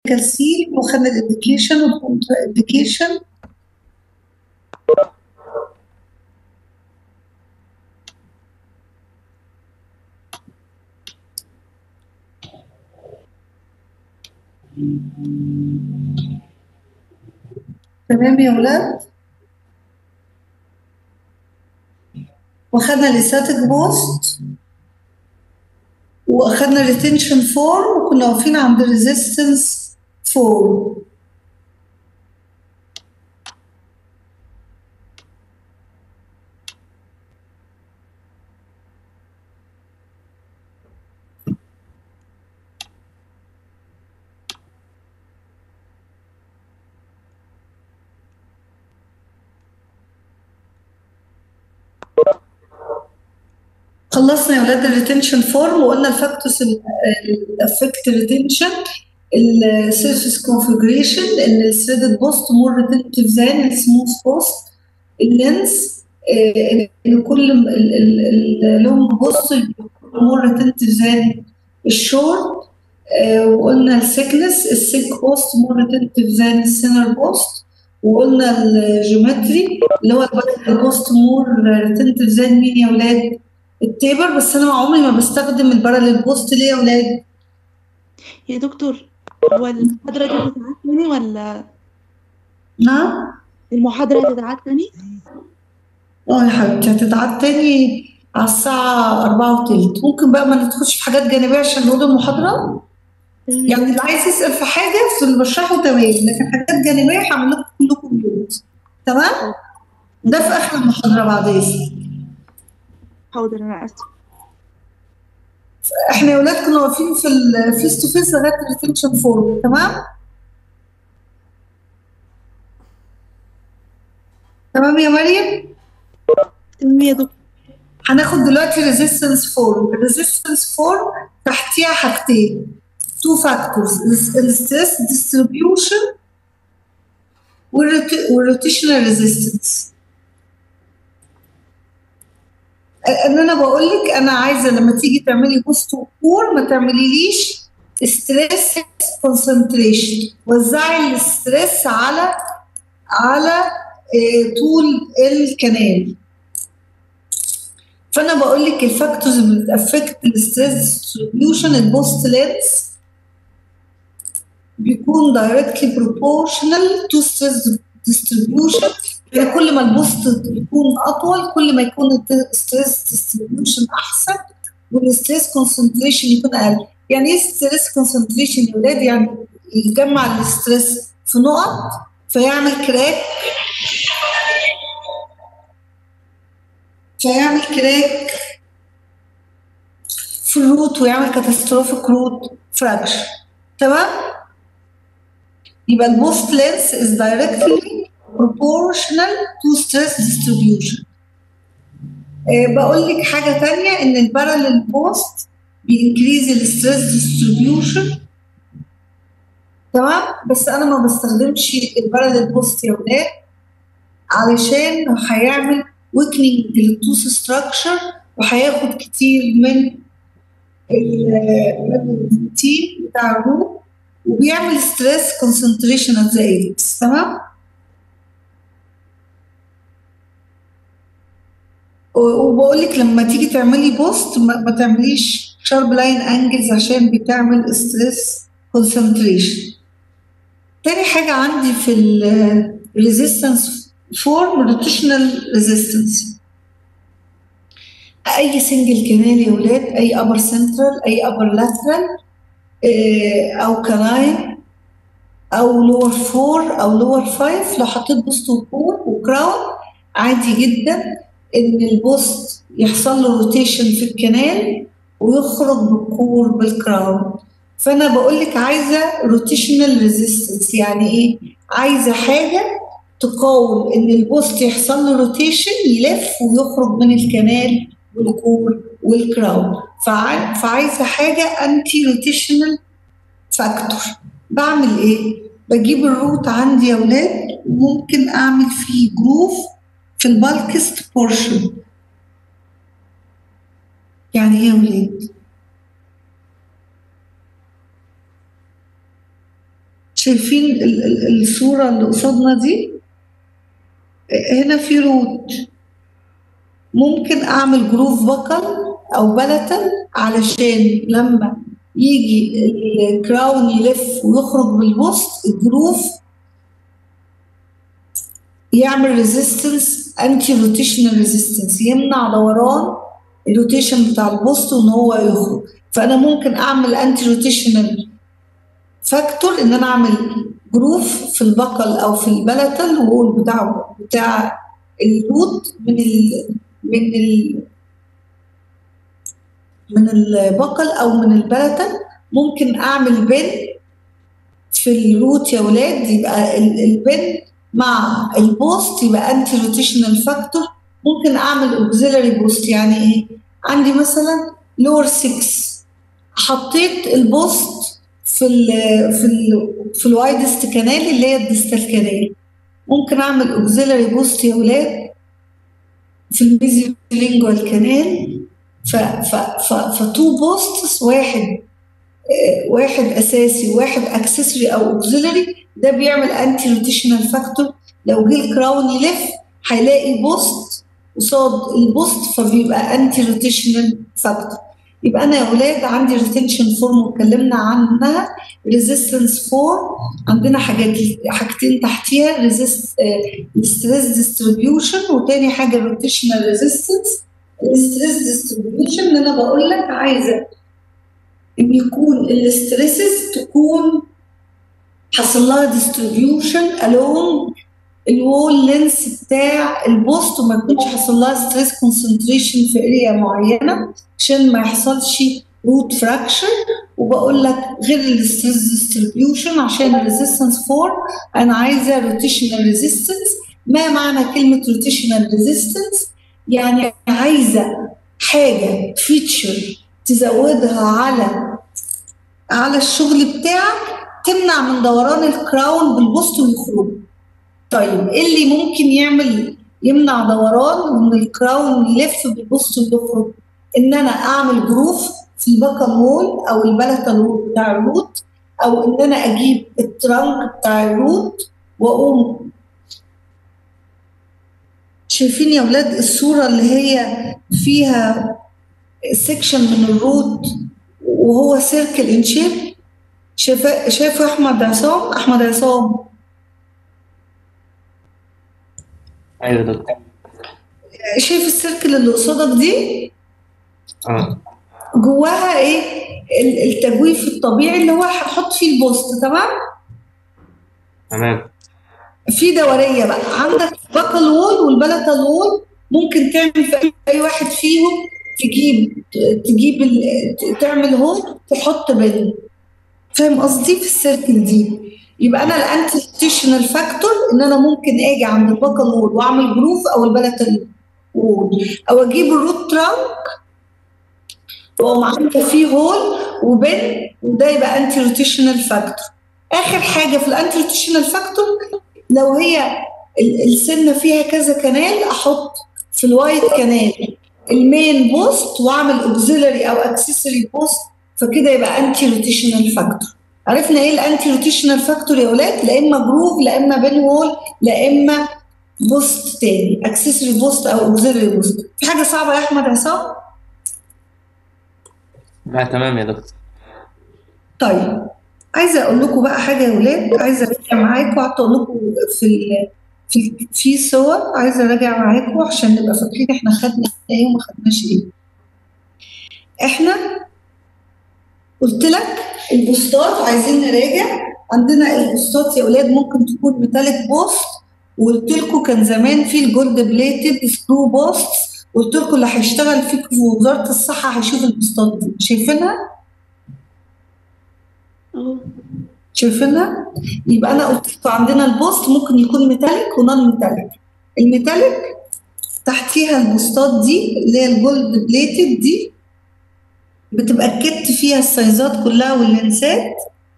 ميديكال سيل وخدنا الانديكيشن والكونترا انديكيشن تمام يا ولاد واخدنا الاستاتيك بوست واخدنا ريتنشن فورم وكنا واقفين عند ريزيستنس فورم خلصنا يا ولاد الريتنشن فورم وقلنا الفاكتورز الافكت ريتنشن السيرفيس كونفجريشن الثريدد بوست مور ريتنتيف ذان السموث بوست اللينس ان كل اللونج بوست مور ريتنتيف ذان الشورت وقلنا السيكنس السيك بوست مور ريتنتيف ذان السينر بوست وقلنا الجيومتري اللي هو البوست مور ريتنتيف ذان مين يا ولاد؟ التيبر بس انا عمري ما بستخدم الباراليل بوست ليه يا ولاد؟ يا دكتور هو المحاضرة دي هتتعاد تاني ولا نعم؟ المحاضرة هتتعاد تاني؟ اه يا حبيبتي هتتعاد تاني على الساعة أربعة وتلت ممكن بقى ما ندخلش في حاجات جانبية عشان نقول المحاضرة يعني اللي عايز يسأل في حاجة في اللي بشرحه تمام لكن حاجات جانبية هعمل لكم كلكم ميوت تمام؟ ده في آخر المحاضرة بعد إذنك حاضر أنا آسفة احنا يا ولاد كنا واقفين في الفيس تو فيس لغايه الريتنشن فورم تمام تمام يا مريم تمام يا دكتور هناخد دلوقتي ريزيستنس فورم الريزيستنس فورم تحتيها حاجتين تو فاكتورز الستريس ديستريبيوشن والروتيشنال ريزيستنس ان انا بقول لك انا عايزه لما تيجي تعملي بوست وكور ما تعمليليش ستريس كونسنتريشن وزعي الستريس على على اه طول الكنال فانا بقول لك الفاكتورز اللي بتافكت الستريس ديستريبيوشن البوست لينس بيكون دايركتلي بروبورشنال تو ستريس ديستريبيوشن يعني كل ما البوست يكون اطول كل ما يكون الستريس ديستريبيوشن احسن والستريس كونسنتريشن يكون اقل يعني ايه ستريس كونسنتريشن يا ولاد يعني يجمع الستريس في نقط فيعمل كراك فيعمل كراك في الروت ويعمل كاتاستروفيك روت فراكشر تمام يبقى البوست لينس is directly proportional to stress distribution أه بقول لك حاجة تانية إن الباراليل بوست بينكريز الستريس ديستريبيوشن تمام بس أنا ما بستخدمش الباراليل بوست يا ولاد علشان هيعمل ويكنينج للتوث ستراكشر وهياخد كتير من الروتين بتاع الروت وبيعمل ستريس كونسنتريشن ات ذا ايدكس تمام وبقول لك لما تيجي تعملي بوست ما, ما تعمليش شارب لاين انجلز عشان بتعمل ستريس كونسنتريشن تاني حاجة عندي في الريزيستنس فورم روتيشنال ريزيستنس اي سنجل كانال يا ولاد اي ابر سنترال اي ابر لاترال او كلاين او لور فور او لور فايف لو حطيت بوست وكور وكراون عادي جدا ان البوست يحصل له روتيشن في الكنال ويخرج بالكور بالكراون فانا بقول لك عايزه روتيشنال ريزيستنس يعني ايه عايزه حاجه تقاوم ان البوست يحصل له روتيشن يلف ويخرج من الكنال والكور والكراون فعايزه حاجه انتي روتيشنال فاكتور بعمل ايه بجيب الروت عندي يا ولاد وممكن اعمل فيه جروف في البالكست بورشن يعني ايه يا ولاد شايفين ال- ال- الصورة اللي قصادنا دي هنا في روت ممكن اعمل جروف بكل او بلتل علشان لما يجي الكراون يلف ويخرج بالبوست الجروف يعمل ريزيستنس انتي روتيشنال ريزيستنس يمنع دوران الروتيشن بتاع البوست وان هو يخرج فانا ممكن اعمل انتي روتيشنال فاكتور ان انا اعمل جروف في البقل او في البلتل وول بتاع بتاع الروت من ال من ال من البقل او من البلتل ممكن اعمل بن في الروت يا ولاد يبقى ال- البن مع البوست يبقى انتي روتيشنال فاكتور ممكن اعمل اوكسيلري بوست يعني ايه عندي مثلا لور 6 حطيت البوست في ال في ال في الوايدست كانال اللي هي الديستال كانال ممكن اعمل اوكسيلري بوست يا ولاد في الميزيو لينجوال كانال ف ف ف فتو بوستس واحد آه، واحد اساسي وواحد اكسسوري او اوكسيلري ده بيعمل انتي روتيشنال فاكتور لو جه الكراون يلف هيلاقي بوست قصاد البوست فبيبقى انتي روتيشنال فاكتور يبقى انا يا اولاد عندي ريتنشن فورم واتكلمنا عنها ريزيستنس فور عندنا حاجات حاجتين تحتيها ريزيست الستريس ديستريبيوشن وتاني حاجه روتيشنال ريزيستنس الستريس ديستريبيوشن ان انا بقول لك عايزه ان يكون الاستريسز تكون حصل لها ديستريبيوشن along الوول لينس بتاع البوست وما يكونش حصل لها ستريس كونسنتريشن في اريا معينه عشان ما يحصلش روت فراكشر وبقول لك غير الستريس ديستريبيوشن عشان الريزيستنس فور انا عايزه روتيشنال ريزيستنس ما معنى كلمه روتيشنال ريزيستنس يعني عايزه حاجه فيتشر تزودها على على الشغل بتاعك تمنع من دوران الكراون بالبوست ويخرج طيب ايه اللي ممكن يعمل يمنع دوران وان الكراون يلف بالبوست ويخرج ان انا اعمل جروف في البكل وول او البلتل وول بتاع الروت او ان انا اجيب الترنك بتاع الروت واقوم شايفين يا ولاد الصوره اللي هي فيها سيكشن من الروت وهو سيركل ان شيب شايف شايف احمد عصام احمد عصام ايوه يا دكتور شايف السيركل اللي قصادك دي اه جواها ايه ال- التجويف الطبيعي اللي هو هحط فيه البوست تمام تمام في دوريه بقى عندك بكل وول والبلتل وول ممكن تعمل في اي أي واحد فيهم تجيب تجيب ال- ت- تعمل هول تحط بين فاهم قصدي في السيركل دي يبقى انا الانتيتيشنال فاكتور ان انا ممكن اجي عند البكل وول واعمل جروف او البلتل وول او اجيب الروت ترانك واقوم عامله فيه هول وبن وده يبقى انتي روتيشنال فاكتور اخر حاجه في الانتي روتيشنال فاكتور لو هي ال- السنه فيها كذا كانال احط في الوايت كانال المين بوست واعمل اوكسيلري او اكسسوري بوست فكده يبقى انتي روتيشنال فاكتور عرفنا ايه الانتي روتيشنال فاكتور يا اولاد لا اما جروف لا اما بين وول لا اما بوست تاني اكسسوري بوست او اوكسيلري بوست في حاجه صعبه يا احمد عصام لا تمام يا دكتور طيب عايزه اقول لكم بقى حاجه يا ولاد عايزه اراجع معاكم قعدت اقول لكم في ال... في في صور عايزه اراجع معاكم عشان نبقى فاكرين احنا خدنا ايه وما خدناش ايه احنا قلت لك البوستات عايزين نراجع عندنا البوستات يا ولاد ممكن تكون ميتاليك بوست وقلت لكم كان زمان في الجولد بليتد سكرو بوست قلت لكم اللي هيشتغل فيكم في وزاره الصحه هيشوف البوستات دي شايفينها؟ اه شايفينها؟ يبقى انا قلت لكم عندنا البوست ممكن يكون ميتاليك ونون ميتاليك. الميتاليك تحتيها البوستات دي اللي هي الجولد بليتد دي بتبقى الكت فيها السايزات كلها واللينسات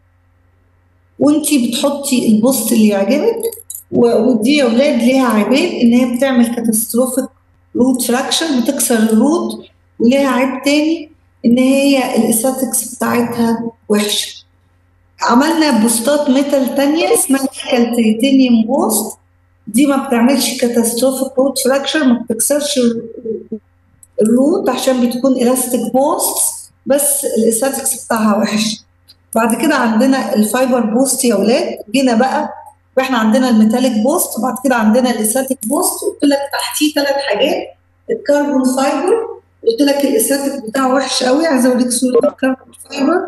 وانتي بتحطي البوست اللي يعجبك و- ودي يا ولاد ليها عيبين ان هي بتعمل كاتاستروفيك روت فراكشن بتكسر الروت وليها عيب تاني ان هي الاستاتكس بتاعتها وحشه عملنا بوستات ميتال تانية اسمها نيكل تيتانيوم بوست دي ما بتعملش كاتاستروفيك روت فراكشر ما بتكسرش ال- الروت عشان بتكون الاستيك بوست بس الاستاتكس بتاعها وحش بعد كده عندنا الفايبر بوست يا ولاد جينا بقى واحنا عندنا الميتاليك بوست وبعد كده عندنا الاستاتيك بوست قلت لك تحتيه ثلاث حاجات الكربون فايبر قلت لك الاستاتيك بتاعه وحش قوي عايزه اوريك صوره الكربون فايبر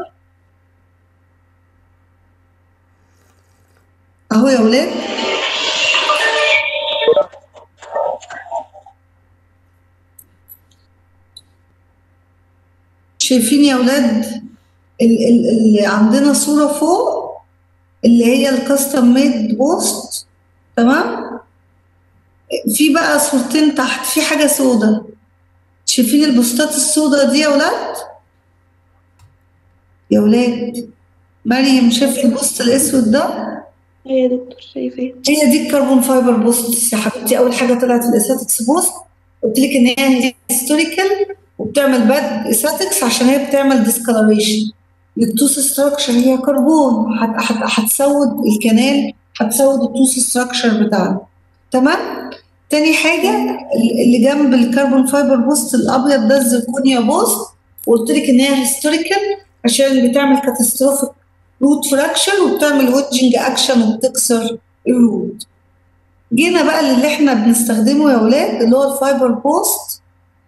اهو يا ولاد شايفين يا ولاد ال- ال- اللي عندنا صورة فوق اللي هي الكاستم ميد بوست تمام في بقى صورتين تحت في حاجة سودة شايفين البوستات السودة دي يا ولاد يا ولاد مريم شايف البوست الاسود ده ايوه يا دكتور شايفاه هي دي الكربون فايبر بوست يا حبيبتي اول حاجه طلعت الاستاتكس بوست قلت لك ان هي هيستوريكال وبتعمل باد استاتكس عشان هي بتعمل ديسكلريشن للتوث ستراكشر هي كربون هت- هت- هتسود الكنال هتسود التوث ستراكشر بتاعنا تمام تاني حاجه اللي جنب الكربون فايبر بوست الابيض ده الزركونيا بوست وقلت لك ان هي هيستوريكال عشان بتعمل كاتاستروفيك روت فراكشر وبتعمل ويدجنج اكشن وبتكسر الروت جينا بقى للي احنا بنستخدمه يا ولاد اللي هو الفايبر بوست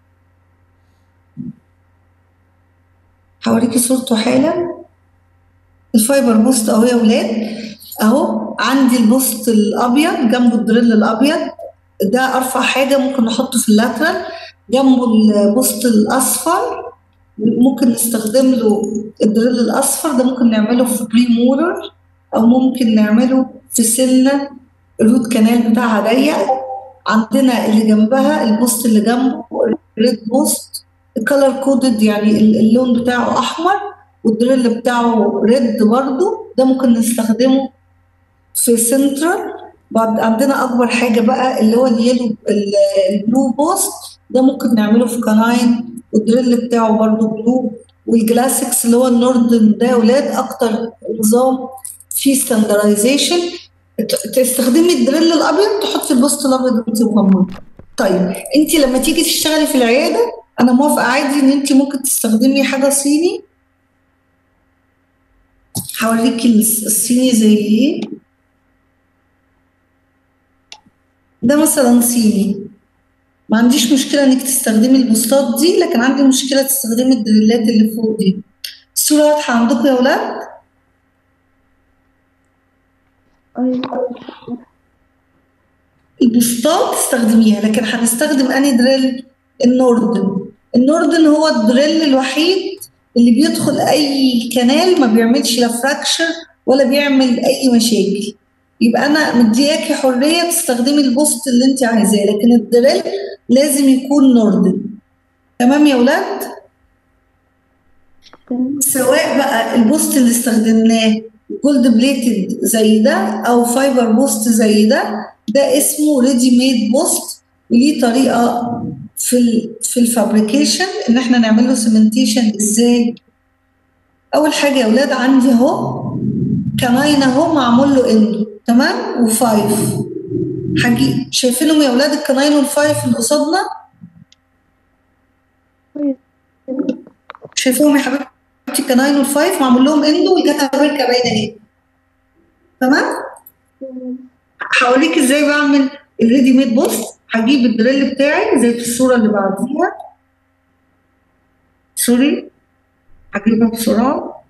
هوريكي صورته حالا الفايبر بوست اهو يا ولاد اهو عندي البوست الابيض جنبه الدريل الابيض ده ارفع حاجه ممكن نحطه في اللاترال جنبه البوست الاصفر ممكن نستخدم له الدريل الاصفر ده ممكن نعمله في بري مولر او ممكن نعمله في سنه الروت كانال بتاعها ضيق عندنا اللي جنبها البوست اللي جنبه الريد بوست الكالر كودد يعني ال- اللون بتاعه احمر والدريل بتاعه ريد برضو ده ممكن نستخدمه في سنترال بعد عندنا اكبر حاجه بقى اللي هو اليلو ال- البلو بوست ده ممكن نعمله في كناين والدريل بتاعه برضو بلو والجلاسكس اللي هو النوردن ده يا ولاد اكتر نظام فيه ستاندرايزيشن تستخدمي الدريل الابيض تحطي البوست الابيض وانت مغمضه طيب انت لما تيجي تشتغلي في العياده انا موافقه عادي ان انت ممكن تستخدمي حاجه صيني هوريكي الس- الصيني زي ايه ده مثلا صيني ما عنديش مشكله انك تستخدمي البوستات دي لكن عندي مشكله تستخدمي الدريلات اللي فوق دي الصوره واضحه عندكم يا ولاد ايوه البوستات تستخدميها لكن هنستخدم اني دريل النوردن النوردن هو الدريل الوحيد اللي بيدخل اي كنال ما بيعملش لا فراكشر ولا بيعمل اي مشاكل يبقى انا مدياكي حريه تستخدمي البوست اللي انت عايزاه لكن الدريل لازم يكون نوردن تمام يا ولاد تمام سواء بقى البوست اللي استخدمناه جولد بليتد زي ده او فايبر بوست زي ده ده اسمه ريدي ميد بوست وليه طريقه في ال في الفابريكيشن ان احنا نعمل له سيمنتيشن ازاي اول حاجه يا اولاد عندي اهو كمان اهو معمول له اندو تمام وفايف حاجي شايفينهم يا اولاد الكناين والفايف اللي قصادنا أيوة. شايفهم يا حبيبتي الكناين والفايف معمول لهم اندو والجاتا بيركا باينه اهي تمام هوريك ازاي بعمل الريدي ميد بوست هجيب الدريل بتاعي زي في الصوره اللي بعديها سوري هجيبها بسرعه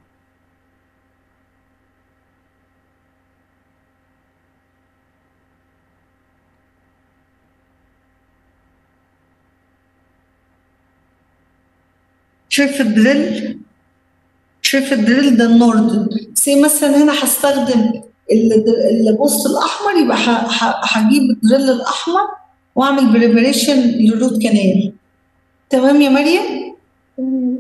شايف الدريل شايف الدريل ده النوردن زي مثلا هنا هستخدم ال- البوست الاحمر يبقى ه- ه- هجيب الدريل الاحمر واعمل بريبريشن للروت كانال تمام يا مريم تمام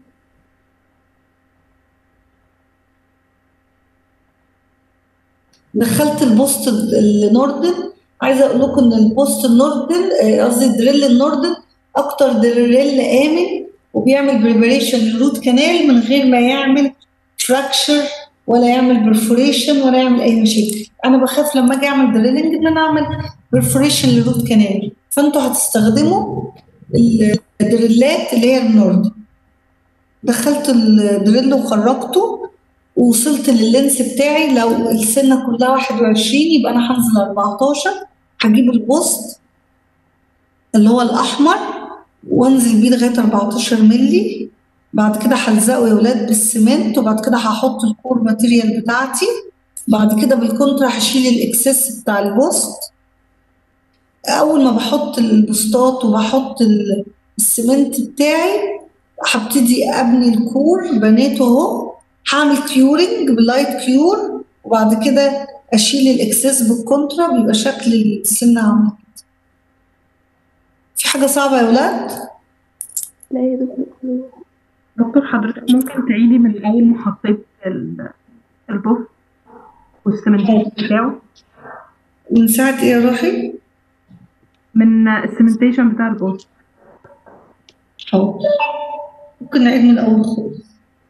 دخلت البوست النوردن عايزه اقول لكم ان البوست النوردن آه، قصدي الدريل النوردن اكتر دريل امن وبيعمل بريبريشن للروت كانال من غير ما يعمل فراكشر ولا يعمل برفوريشن ولا يعمل اي مشاكل انا بخاف لما اجي اعمل دريلنج ان انا اعمل برفوريشن للروت كانال فانتوا هتستخدموا الدريلات اللي هي النورد دخلت الدريل وخرجته ووصلت لللينس بتاعي لو السنه كلها 21 يبقى انا هنزل 14 هجيب البوست اللي هو الاحمر وانزل بيه لغايه 14 مللي بعد كده هلزقه يا ولاد بالسمنت وبعد كده هحط الكور ماتيريال بتاعتي بعد كده بالكونترا هشيل الاكسس بتاع البوست اول ما بحط البوستات وبحط ال- السمنت بتاعي هبتدي ابني الكور بنيته اهو هعمل كيورنج بلايت كيور وبعد كده اشيل الاكسس بالكونترا بيبقى شكل السنه عامل كده في حاجه صعبه يا ولاد لا يا دكتور دكتور حضرتك ممكن تعيدي من أول ما حطيت ال- البوست والسمنتيشن بتاعه من ساعه ايه يا روحي من السمنتيشن بتاع البوست اهو ممكن نعيد من الاول خالص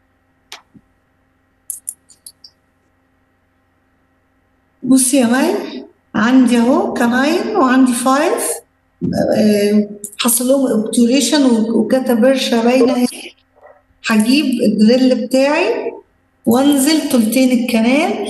بصي يا مي عندي اهو كناين وعندي فايف آه، حصل لهم اوبتوريشن وكتب برشا باينه اهي هجيب الدريل بتاعي وانزل تلتين الكنال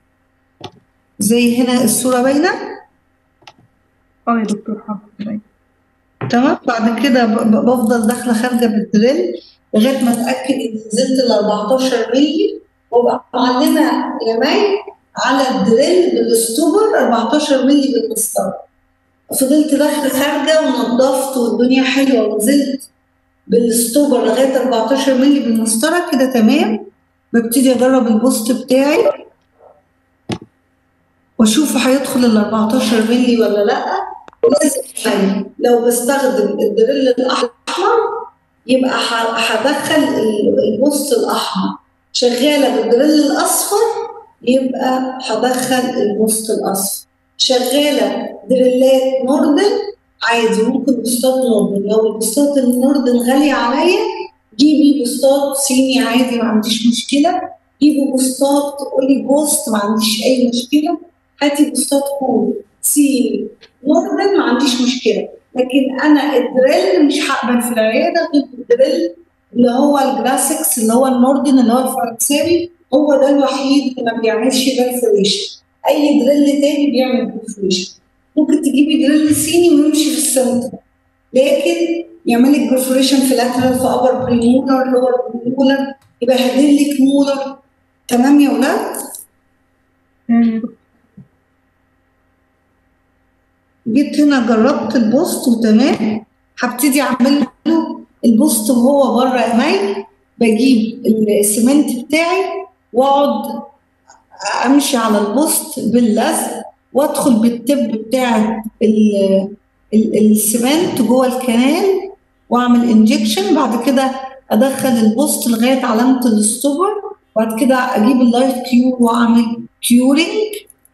زي هنا الصوره باينه اه يا دكتور حاضر تمام بعد كده ب- ب- بفضل داخله خارجه بالدريل لغايه ما اتاكد اني نزلت ال 14 مللي وابقى معلمه يا مي على الدريل بالستوبر 14 مللي بالمسطره فضلت داخله خارجه ونضفت والدنيا حلوه ونزلت بالستوبر لغايه 14 مللي بالمسطره كده تمام ببتدي اجرب البوست بتاعي واشوفه هيدخل ال 14 مللي ولا لا لازم يعني لو بستخدم الدريل الاحمر يبقى ه- هدخل ال- البوست الاحمر شغاله بالدريل الاصفر يبقى هدخل البوست الاصفر شغاله دريلات نوردن عادي ممكن بوستات نوردن لو البوستات النوردن غاليه عليا جيبي بوستات صيني عادي ما عنديش مشكله جيبي بوستات قولي بوست ما عنديش اي مشكله هاتي بوستات كول صيني نوردن ما عنديش مشكله لكن انا الدريل مش هقبل في العياده غير الدريل اللي هو الجراسكس اللي هو النوردن اللي هو الفرنساوي هو ده الوحيد اللي ما بيعملش برفوريشن اي دريل تاني بيعمل برفوريشن ممكن تجيبي دريل صيني ويمشي في السنتر لكن يعمل لك برفوريشن في لاترال في ابر بريمولر لور بريمولر يبقى هدير لك مولر تمام يا ولاد تمام يا دكتور جيت هنا جربت البوست وتمام هبتدي اعمل له البوست وهو بره يا مي بجيب السمنت بتاعي واقعد امشي على البوست باللزق وادخل بالتب بتاع ال- ال- السمنت جوه الكنال واعمل انجكشن بعد كده ادخل البوست لغايه علامه الستوبر بعد كده اجيب اللايت كيور واعمل كيورنج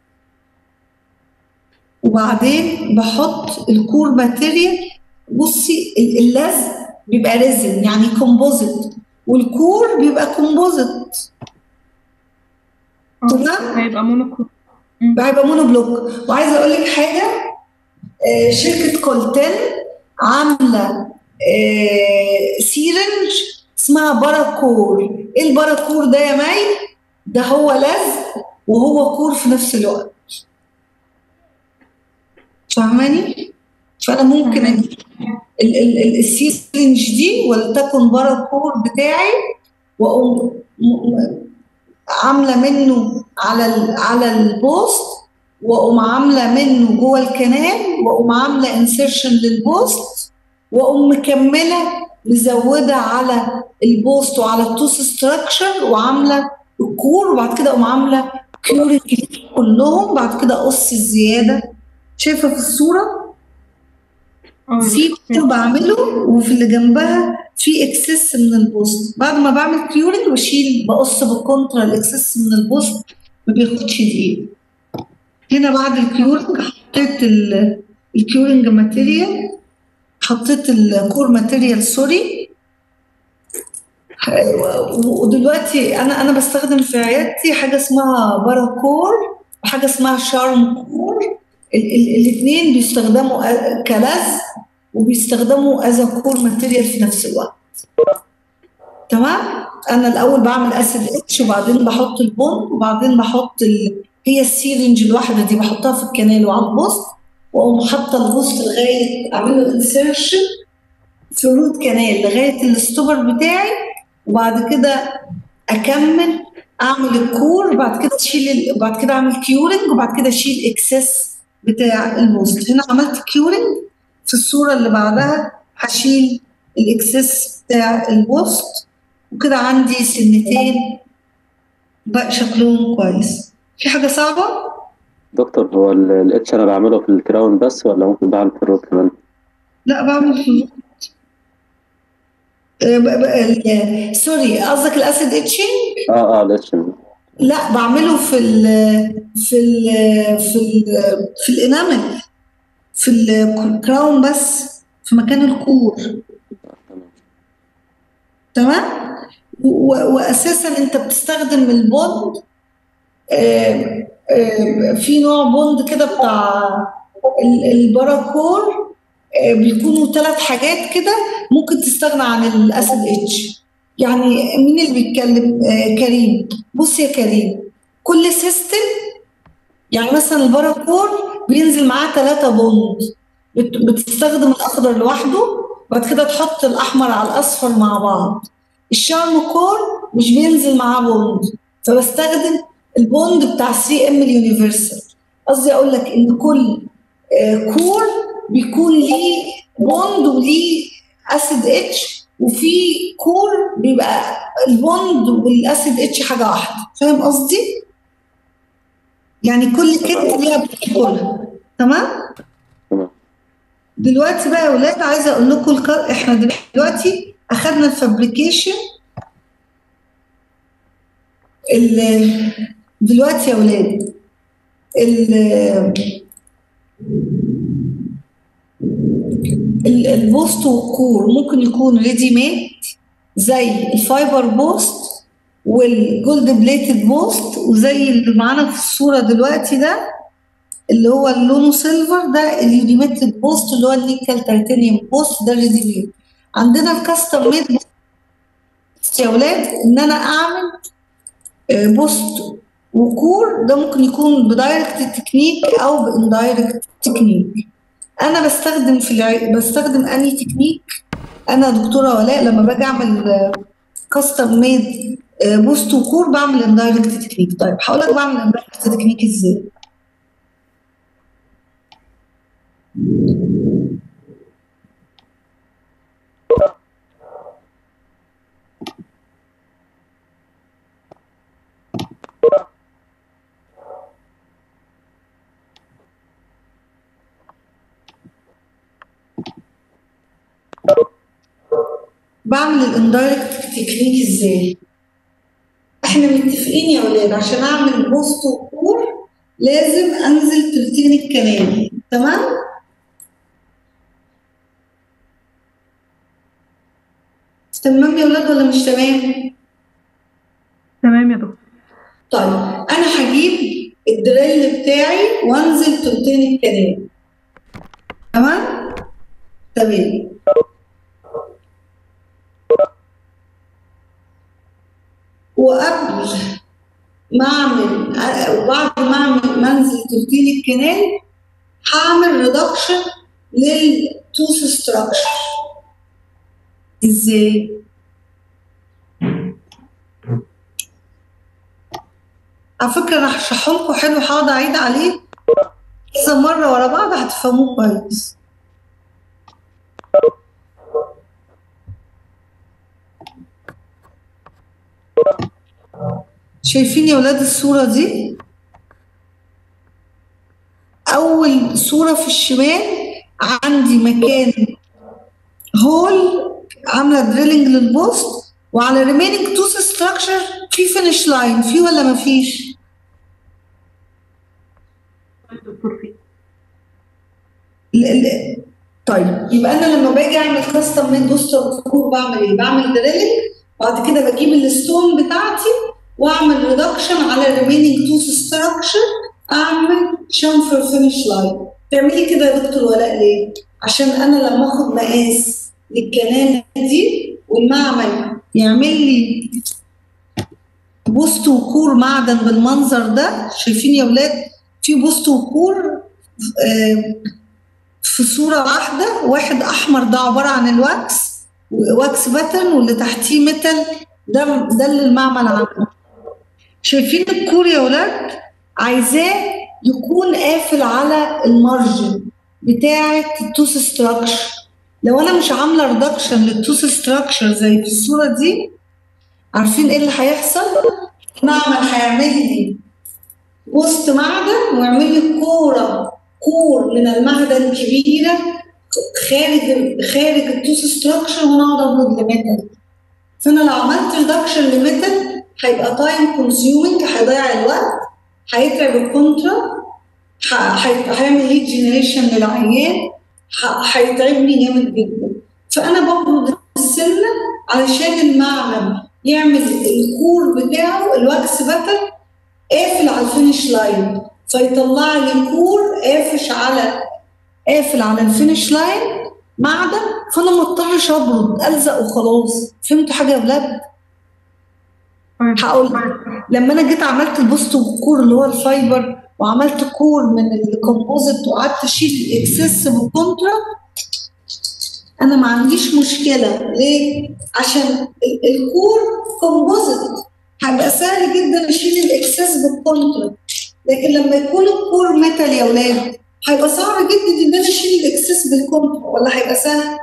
وبعدين بحط الكور ماتيريال بصي ال- اللزق بيبقى ريزن يعني كومبوزيت والكور بيبقى كومبوزيت اه تمام هيبقى مونوكرو هيبقى مونو بلوك وعايزه اقول لك حاجه آه، شركه كولتن عامله آه، سيرنج اسمها باراكور ايه الباراكور ده يا مي ده هو لزق وهو كور في نفس الوقت فاهماني فانا ممكن أجيب ال- ال- ال- السيرنج دي ولتكن باراكور بتاعي واقوم م- م- عامله منه على ال- على البوست واقوم عامله منه جوه الكنال واقوم عامله انسيرشن للبوست واقوم مكمله مزوده على البوست وعلى التوس ستراكشر وعامله الكور وبعد كده اقوم عامله كيورنج كلهم بعد كده اقص الزياده شايفه في الصوره اه يا في دكتور. كور بعمله وفي اللي جنبها في اكسس من البوست بعد ما بعمل كيورنج بشيل بقص بالكونترا الاكسس من البوست ما بياخدش دقيقه هنا بعد الكيورنج حطيت ال- الكيورنج ماتيريال حطيت الكور ماتيريال سوري و- ودلوقتي انا انا بستخدم في عيادتي حاجه اسمها باراكور وحاجه اسمها شارم كور الاثنين بيستخدموا أ- كلزق وبيستخدموا از كور ماتيريال في نفس الوقت تمام انا الاول بعمل اسيد اتش وبعدين بحط البون وبعدين بحط ال... هي السيرنج الواحده دي بحطها في الكنال وعلى البوست واقوم حاطه البوست لغايه اعمل له انسيرشن في الروت كانال لغايه الستوبر بتاعي وبعد كده اكمل اعمل الكور وبعد كده اشيل ال- وبعد كده اعمل كيورنج وبعد كده اشيل اكسس بتاع البوست هنا عملت كيورنج في الصوره اللي بعدها هشيل الاكسس بتاع البوست وكده عندي سنتين بقى شكلهم كويس في حاجه صعبه دكتور هو ال- الاتش انا بعمله في الكراون بس ولا ممكن بعمل في الروت كمان؟ لا بعمل في الوقت. آه، ب- ب- ال- سوري قصدك الاسيد اتشنج اه اه الاتش لا بعمله في ال في ال في ال في الانامل في الكراون بس في مكان الكور تمام و- واساسا انت بتستخدم البوند آه، آه، في نوع بوند كده بتاع ال- الباراكور آه، بيكونوا ثلاث حاجات كده ممكن تستغنى عن الاسيد اتش يعني مين اللي بيتكلم آه، كريم بص يا كريم كل سيستم يعني مثلا الباراكور بينزل معاه ثلاثة بوند بت- بتستخدم الاخضر لوحده وبعد كده تحط الاحمر على الاصفر مع بعض الشارم كور مش بينزل معاه بوند فبستخدم البوند بتاع سي ام اليونيفرسال قصدي اقول لك ان كل آه، كور بيكون ليه بوند وليه اسيد اتش وفي كور بيبقى البوند والاسيد اتش حاجه واحده فاهم قصدي؟ يعني كل كت ليها بروتوكولها تمام؟ تمام. دلوقتي بقى يا ولاد عايزه اقول لكم الك... احنا دلوقتي اخذنا الفابريكيشن ال... دلوقتي يا ولاد ال... ال- البوست والكور ممكن يكون ريدي ميد زي الفايبر بوست والجولد بليتد بوست وزي اللي معانا في الصوره دلوقتي ده اللي هو اللونه سيلفر ده اليونيميتد بوست اللي هو النيكل تيتانيوم بوست ده ريدي ميد عندنا الكاستم ميد بوست يا ولاد ان انا اعمل آه، بوست وكور ده ممكن يكون بدايركت تكنيك او باندايركت تكنيك انا بستخدم في الع... بستخدم اني تكنيك انا دكتوره ولاء لما باجي اعمل كاستم ميد بوست وكور بعمل اندايركت تكنيك طيب هقول لك بعمل اندايركت تكنيك ازاي بعمل الاندايركت تكنيك ازاي احنا متفقين يا ولاد عشان اعمل بوست وكور لازم انزل تلتين الكلام تمام تمام يا ولاد ولا مش تمام تمام يا دكتور طيب انا هجيب الدريل بتاعي وانزل تلتين الكلام تمام تمام وقبل ما اعمل وبعد ما اعمل منزل تلتين الكنال هعمل ريدكشن للتوث ستراكشر ازاي؟ على فكرة انا هشرحه لكم حلو هقعد اعيد عليه كذا مرة ورا بعض هتفهموه كويس شايفين يا ولاد الصورة دي؟ أول صورة في الشمال عندي مكان هول عاملة دريلنج للبوست وعلى ريمينينج توث ستراكشر في فينش لاين في ولا مفيش؟ دكتور فيه ال- ال- طيب يبقى انا لما باجي اعمل كاستم ميد بوستر كور بعمل ايه؟ بعمل دريلنج بعد كده بجيب الستون بتاعتي واعمل ريدكشن على الريمينينج توث ستراكشر اعمل شامفر فينش لاين تعملي كده يا دكتور ولاء ليه؟ عشان انا لما اخد مقاس للكنانه دي والمعمل يعمل لي بوست وكور معدن بالمنظر ده شايفين يا ولاد في بوست وكور آه، في صورة واحدة واحد أحمر ده عبارة عن الواكس واكس باترن واللي تحتيه ميتال ده ده اللي المعمل عامله شايفين الكور يا ولاد عايزاه يكون قافل على المارجن بتاعة التوث ستراكشر لو انا مش عامله ريدكشن للتوث ستراكشر زي في الصوره دي عارفين ايه اللي هيحصل؟ المعمل هيعمل لي وسط معدن ويعمل لي كوره كور من المعدن كبيره خارج خارج التوث ستراكشر وانا اقعد ابرد لميتال فانا لو عملت ريدكشن لميتال هيبقى تايم كونسيومينج هيضيع الوقت هيتعب الكونترا ه- هي- هيعمل ليد جنريشن للعيان ه- هيتعبني جامد جدا فانا ببرد السنه علشان المعمل يعمل الكور بتاعه الواكس باتر قافل على الفينش لاين فيطلع لي كور قافش على قافل على الفينش لاين معدن فانا ما اضطرش ابرد الزق وخلاص فهمتوا حاجه يا ولاد؟ هقول لما انا جيت عملت البوست والكور اللي هو الفايبر وعملت كور من الكومبوزيت وقعدت اشيل الاكسس بالكونترا انا ما عنديش مشكله ليه؟ عشان ال- الكور كومبوزيت هيبقى سهل جدا اشيل الاكسس بالكونترا لكن لما يكون الكور ميتال يا ولاد هيبقى صعب جدا ان انا اشيل الاكسس بالكونترا ولا هيبقى سهل؟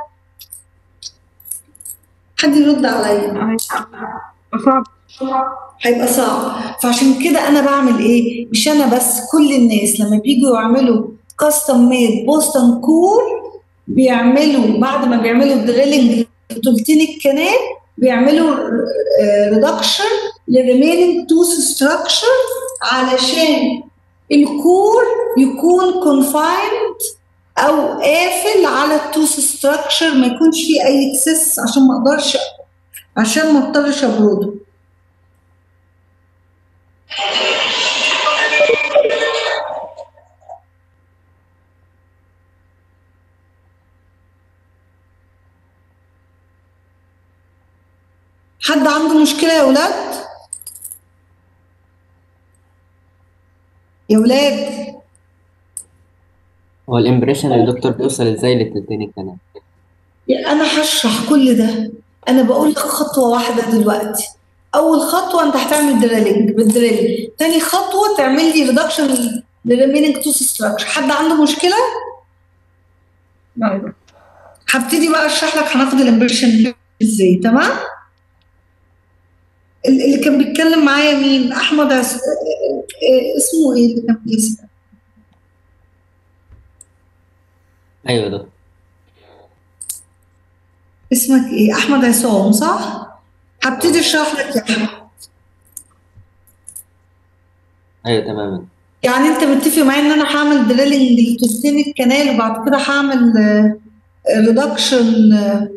حد يرد عليا صعب هيبقى صعب فعشان كده انا بعمل ايه مش انا بس كل الناس لما بيجوا يعملوا كاستم ميد بوستن كور بيعملوا بعد ما بيعملوا الدريلنج لتلتين الكنال بيعملوا ريدكشن للريمينينج توث ستراكشر علشان الكور يكون كونفايند او قافل على التوث ستراكشر ما يكونش فيه اي اكسس عشان ما اقدرش عشان ما اضطرش ابرده حد عنده مشكلة يا ولاد؟ يا ولاد هو الامبريشن يا دكتور بيوصل ازاي للتلتين الكلام يا أنا هشرح كل ده أنا بقول لك خطوة واحدة دلوقتي أول خطوة أنت هتعمل دريلنج بالدريل تاني خطوة تعمل لي ريدكشن للريمينينج توث ستراكشر حد عنده مشكلة؟ لا يبقى. هبتدي بقى اشرح لك هناخد الامبريشن ازاي تمام ال- اللي كان بيتكلم معايا مين احمد عس... اه- اه- اسمه ايه اللي كان بيسأل ايوه يا دكتور اسمك ايه احمد عصام صح هبتدي اشرح لك يا احمد ايوه تماما يعني انت متفق معايا ان انا هعمل دريلنج لتلتين الكنال وبعد كده هعمل ريدكشن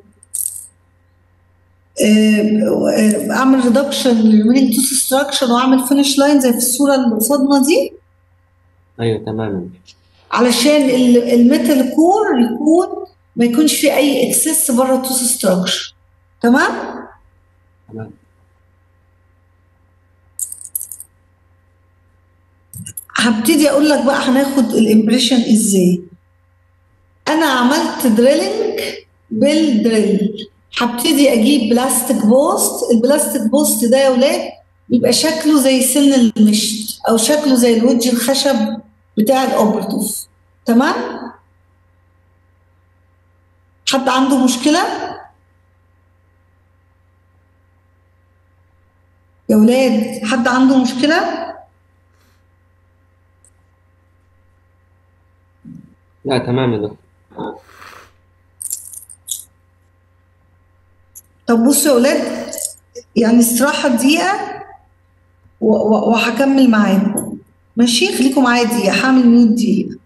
اعمل ريدكشن للريمينينج توث ستراكشر واعمل فينش لاين زي في الصوره اللي قصادنا دي ايوه تماما علشان ال- الميتال كور يكون ما يكونش فيه اي اكسس بره التوث ستراكشر تمام تمام هبتدي اقول لك بقى هناخد الامبريشن ازاي انا عملت دريلنج بالدريل هبتدي اجيب بلاستيك بوست البلاستيك بوست ده يا ولاد بيبقى شكله زي سن المشط او شكله زي الوجه الخشب بتاع الاوبرتوف تمام حد عنده مشكله يا ولاد حد عنده مشكله لا تمام يا دكتور طب بصوا يا ولاد يعني استراحة دقيقة و- و- وهكمل معاكم ماشي خليكم معايا دقيقة هعمل ميوت دقيقة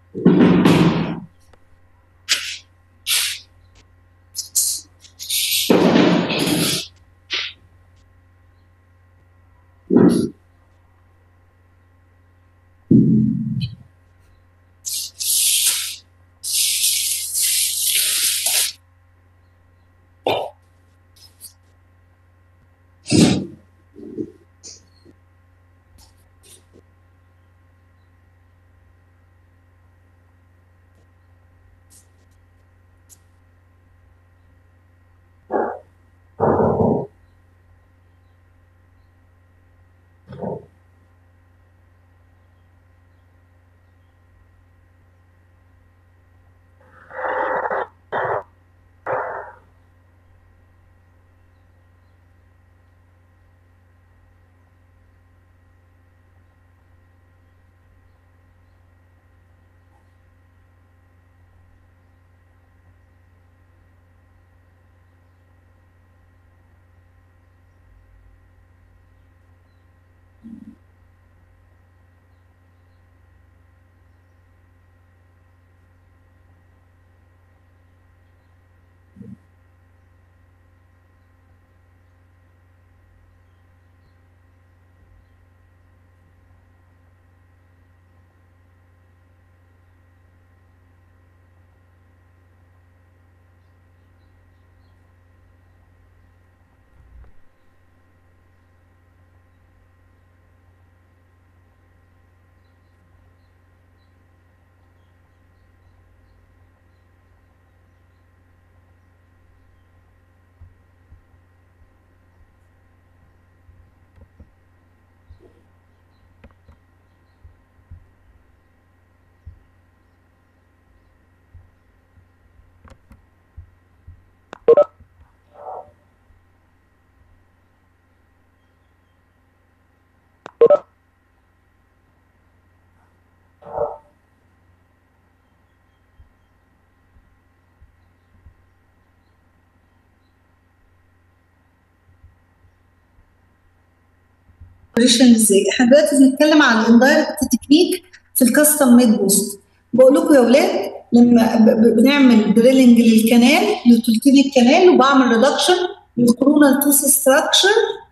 operation ازاي احنا دلوقتي بنتكلم عن الاندايركت تكنيك في الكاستم ميد بوست بقول لكم يا اولاد لما ب- ب- بنعمل دريلنج للكنال لتلتين الكنال وبعمل ريدكشن للكورونال توث ستراكشر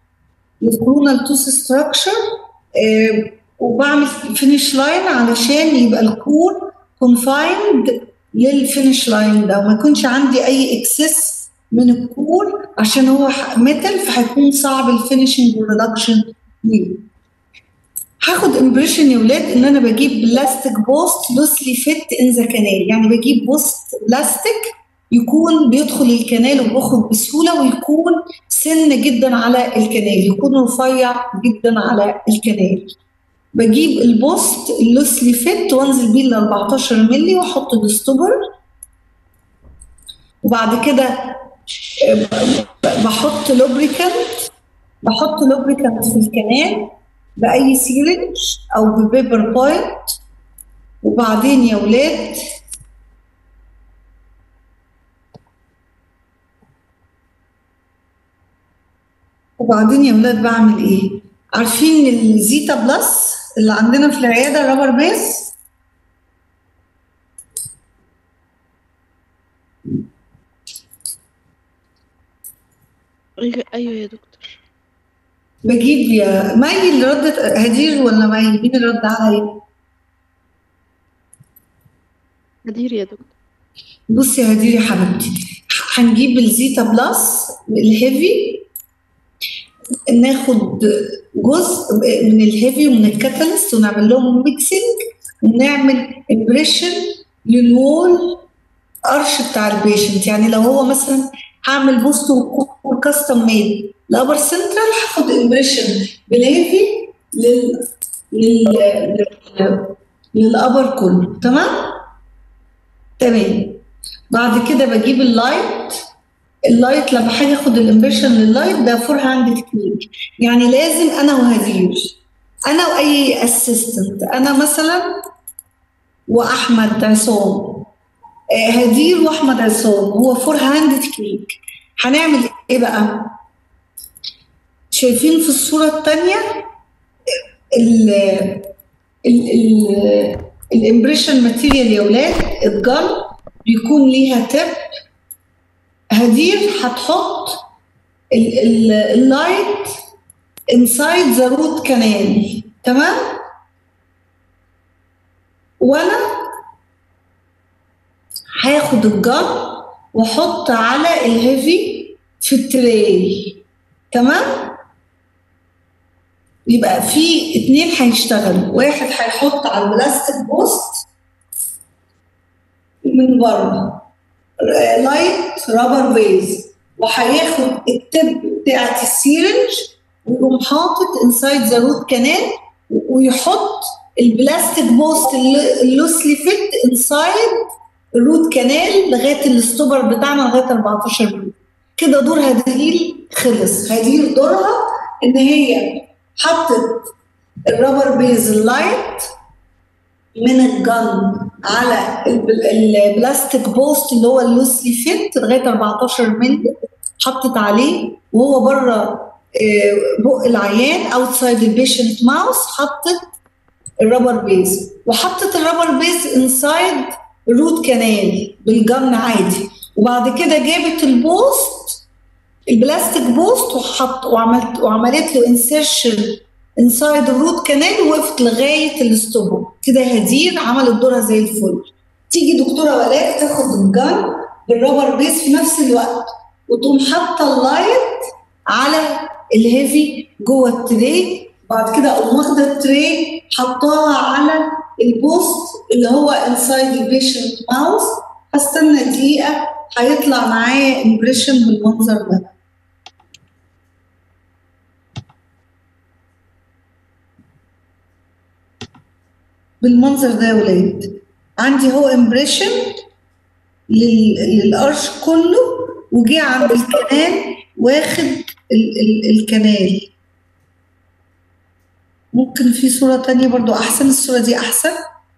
للكورونال توث ستراكشر وبعمل فينش لاين علشان يبقى الكور كونفايند للفينش لاين ده وما يكونش عندي اي اكسس من الكور عشان هو ميتال فهيكون صعب الفينشنج والريدكشن ليه هاخد امبريشن يا ولاد ان انا بجيب بلاستيك بوست لوسلي فيت ان ذا كانال يعني بجيب بوست بلاستيك يكون بيدخل الكنال وبيخرج بسهوله ويكون سن جدا على الكنال يكون رفيع جدا على الكنال بجيب البوست اللوسلي فيت وانزل بيه ل 14 مللي واحط الستوبر وبعد كده بحط لوبريكانت بحط لوبريكانت في الكنال باي سيرنج او ببيبر بوينت وبعدين يا ولاد وبعدين يا ولاد بعمل ايه عارفين الزيتا بلس اللي عندنا في العياده الرابر بيس ايوه أيوة يا دكتور بجيب يا مي اللي ردت هدير ولا مي مين اللي رد عليا هدير يا دكتور بصي يا هدير يا حبيبتي هنجيب الزيتا بلس الهيفي ناخد جزء من الهيفي ومن الكاتاليست ونعمل لهم ميكسنج ونعمل امبريشن للوول ارش بتاع البيشنت يعني لو هو مثلا هعمل بوست وكاستم ميد لابر سنترال هاخد امبريشن بالهيفي لل لل لل- للابر كله تمام تمام بعد كده بجيب اللايت اللايت لما هاجي اخد الامبريشن لللايت ده فور هاند تكنيك يعني لازم انا وهدير انا واي اسيستنت انا مثلا واحمد عصام آه، هدير واحمد عصام هو فور هاند تكنيك هنعمل ايه بقى شايفين في الصوره الثانيه ال ال ال الامبريشن ماتيريال يا ولاد الجن بيكون ليها تب هدير هتحط ال- ال- اللايت انسايد ذا روت كانال تمام وانا هاخد الجن واحط على الهيفي في التري تمام يبقى في اتنين هيشتغلوا واحد هيحط على البلاستيك بوست من بره لايت رابر بيز وهياخد التب بتاعت السيرنج ويقوم حاطط انسايد ذا روت كانال ويحط البلاستيك بوست اللوسلي فيت انسايد الروت كانال لغايه الستوبر بتاعنا لغايه 14 مللي كده دور هديل خلص هديل دورها ان هي حطت الرابر بيز اللايت من الجن على الب- البلاستيك بوست اللي هو اللوسلي فيت لغايه 14 مللي حطت عليه وهو بره آه، بق العيان اوتسايد البيشنت ماوس حطت الرابر بيز وحطت الرابر بيز انسايد الروت كانال بالجن عادي وبعد كده جابت البوست البلاستيك بوست وحط وعملت وعملت له انسيرشن انسايد الروت كانال ووقفت لغايه الاستوبر كده هدير عملت دورها زي الفل تيجي دكتوره ولاء تاخد الجن بالرابر بيز في نفس الوقت وتقوم حاطه اللايت على الهيفي جوه التري بعد كده اقوم واخده التري حطاها على البوست اللي هو انسايد البيشنت ماوس هستنى دقيقه هيطلع معايا امبريشن بالمنظر ده بالمنظر ده يا ولاد عندي هو امبريشن للقرش كله وجي عند الكنال واخد ال ال الكنال ممكن في صورة تانية برضو أحسن الصورة دي أحسن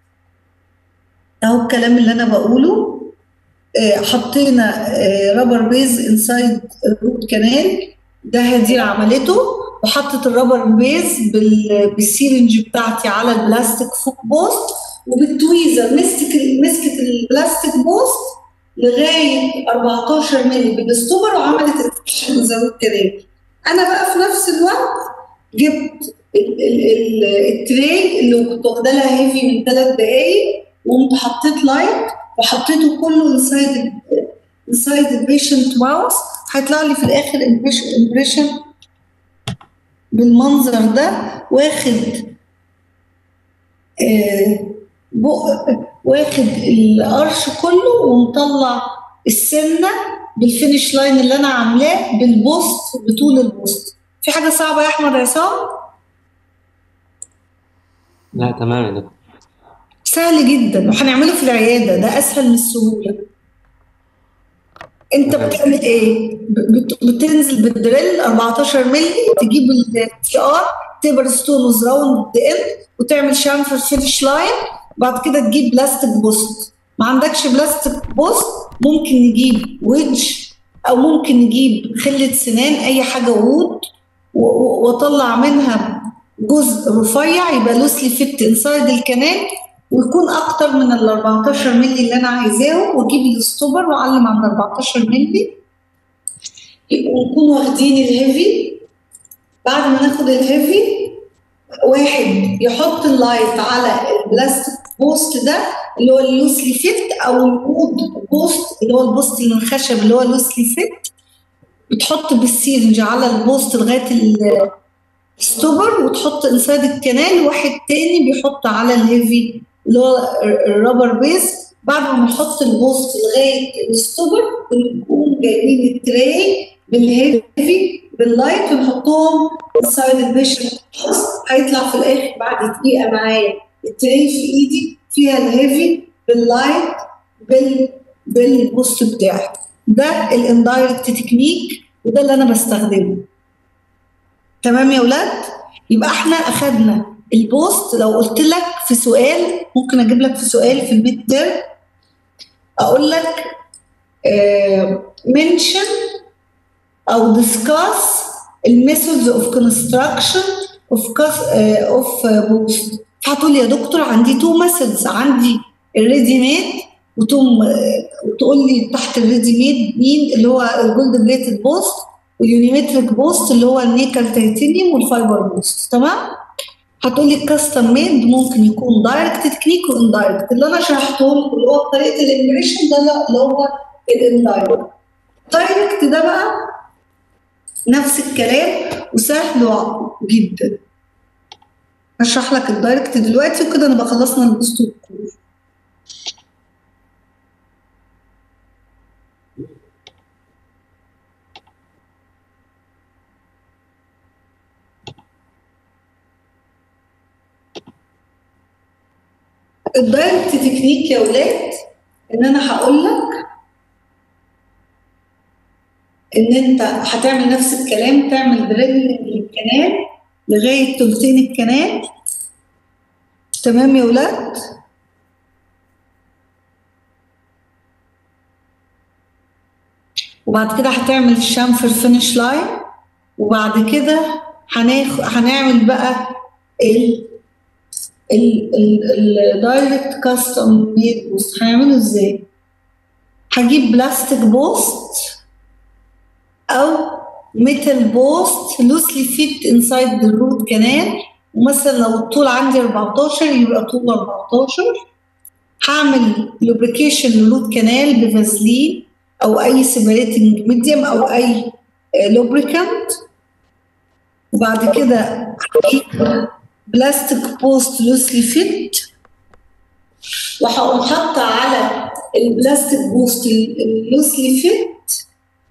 أهو الكلام اللي أنا بقوله آه، حطينا رابر بيز انسايد الروت كانال ده هدير عملته وحطت الرابر بيز بال- بالسيرنج بتاعتي على البلاستيك فوق بوست وبالتويزر مسكت مسكت البلاستيك بوست لغايه 14 مللي بالاستوبر وعملت الفيشن زاويه كانال انا بقى في نفس الوقت جبت ال- ال- ال- التري اللي كنت واخده لها هيفي من ثلاث دقايق وقمت حطيت لايت وحطيته كله انسايد انسايد البيشنت ماوس هيطلع لي في الاخر امبريشن بالمنظر ده واخد آه، بق واخد القرش كله ومطلع السنه بالفينش لاين اللي انا عاملاه بالبوست بطول البوست في حاجه صعبه يا احمد عصام لا تمام يا دكتور سهل جدا وهنعمله في العياده ده اسهل من السهوله انت تمام. بتعمل ايه بت- بتنزل بالدريل 14 مللي تجيب التي ار تبر ستونز راوند اند وتعمل شامفر فينش لاين بعد كده تجيب بلاستيك بوست ما عندكش بلاستيك بوست ممكن نجيب ويدج او ممكن نجيب خله سنان اي حاجه وود و- و- واطلع منها جزء رفيع يبقى لوسلي فيت انسايد الكنال ويكون اكتر من ال 14 مللي اللي انا عايزاه واجيب الستوبر واعلم عند 14 مللي ونكون واخدين الهيفي بعد ما ناخد الهيفي واحد يحط اللايت على البلاستيك بوست ده اللي هو اللوسلي فيت او الوود بوست اللي هو البوست اللي من الخشب اللي هو لوسلي فيت بتحط بالسيرنج على البوست لغايه ال- الستوبر وتحط انسايد الكنال واحد تاني بيحط على الهيفي اللي هو الرابر بيز بعد ما نحط البوست لغايه الستوبر بنكون جايبين التراي بالهيفي باللايت ونحطهم انسايد البيشن هيطلع في الاخر بعد دقيقه معايا التراي في ايدي فيها الهيفي باللايت بال بالبوست بتاعي ده الاندايركت تكنيك وده اللي انا بستخدمه تمام يا ولاد يبقى احنا اخدنا البوست لو قلت لك في سؤال ممكن اجيب لك في سؤال في الميد تيرم اقول لك منشن او discuss الميثودز اوف construction اوف كاس اوف بوست فهتقول لي يا دكتور عندي تو ميثودز عندي الريدي ميد وتقوم وتقول لي تحت الريدي ميد مين اللي هو الجولد بليتد بوست واليونيمتريك بوست اللي هو النيكل تيتانيوم والفايبر بوست تمام هتقول لي الكاستم ميد ممكن يكون دايركت تكنيك واندايركت اللي انا شرحته لكم اللي هو بطريقه الامبريشن ده لا اللي هو الاندايركت الدايركت ده بقى نفس الكلام وسهل جدا هشرح لك الدايركت دلوقتي وكده نبقى خلصنا البوست والكور الدايركت تكنيك يا ولاد ان انا هقول لك ان انت هتعمل نفس الكلام تعمل دريلنج للكنال لغايه تلتين الكنال تمام يا ولاد وبعد كده هتعمل الشامفر فينش لاين وبعد كده هناخد هنعمل بقى ال الدايركت كاستم ميد بوست هنعمله ازاي؟ هجيب بلاستيك بوست او ميتال بوست لوسلي فيت انسايد ذا روت كانال ومثلا لو الطول عندي 14 يبقى طول 14 هعمل لوبريكيشن للروت كانال بفازلين او اي سيبريتنج ميديم او اي لوبريكانت وبعد كده هجيب بلاستيك بوست لوسلي فيت وهقوم حاطه على البلاستيك بوست اللوسلي فيت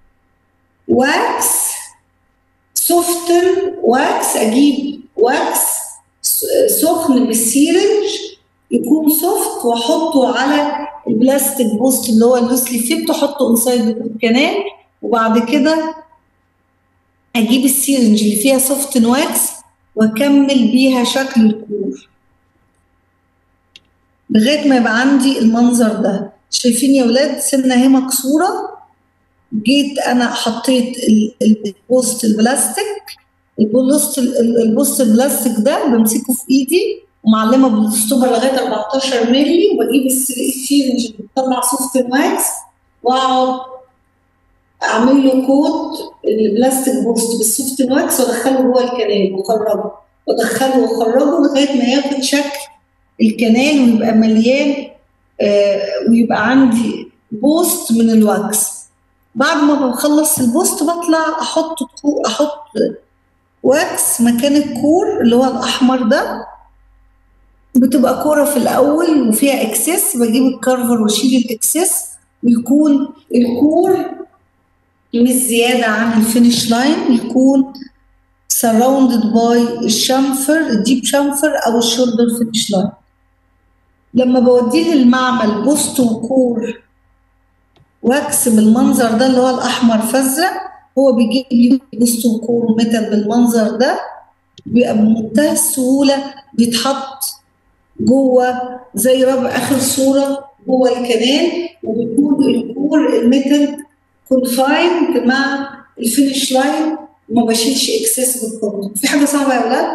واكس سوفتن واكس اجيب واكس سخن بالسيرنج يكون سوفت واحطه على البلاستيك بوست اللي هو اللوسلي فيت واحطه انسايد الكنال وبعد كده اجيب السيرنج اللي فيها سوفتن واكس واكمل بيها شكل الكور لغايه ما يبقى عندي المنظر ده شايفين يا ولاد سنه اهي مكسوره جيت انا حطيت البوست البلاستيك البوست البوست البلاستيك ده بمسكه في ايدي ومعلمه بالستوبر لغايه 14 مللي وبجيب السيرنج اللي بتطلع سوفت واكس واقعد اعمل له كوت البلاستيك بوست بالسوفت واكس وادخله جوه الكنال واخرجه وادخله واخرجه لغايه ما ياخد شكل الكنال ويبقى مليان آه ويبقى عندي بوست من الواكس بعد ما بخلص البوست بطلع احط احط واكس مكان الكور اللي هو الاحمر ده بتبقى كوره في الاول وفيها اكسس بجيب الكارفر واشيل الاكسس ويكون الكور مش زياده عن الفينش لاين يكون surrounded by الشامفر الديب شامفر او الشولدر فينش لاين لما بوديه للمعمل بوست وكور واكس بالمنظر ده اللي هو الاحمر فازرق هو بيجيب لي بوست وكور ميتال بالمنظر ده بيبقى بمنتهى السهوله بيتحط جوه زي ربع اخر صوره جوه الكنال وبيكون الكور الميتال كونفايند مع الفينش لاين وما بشيلش اكسس بالكومنت في حاجه صعبه يا ولاد؟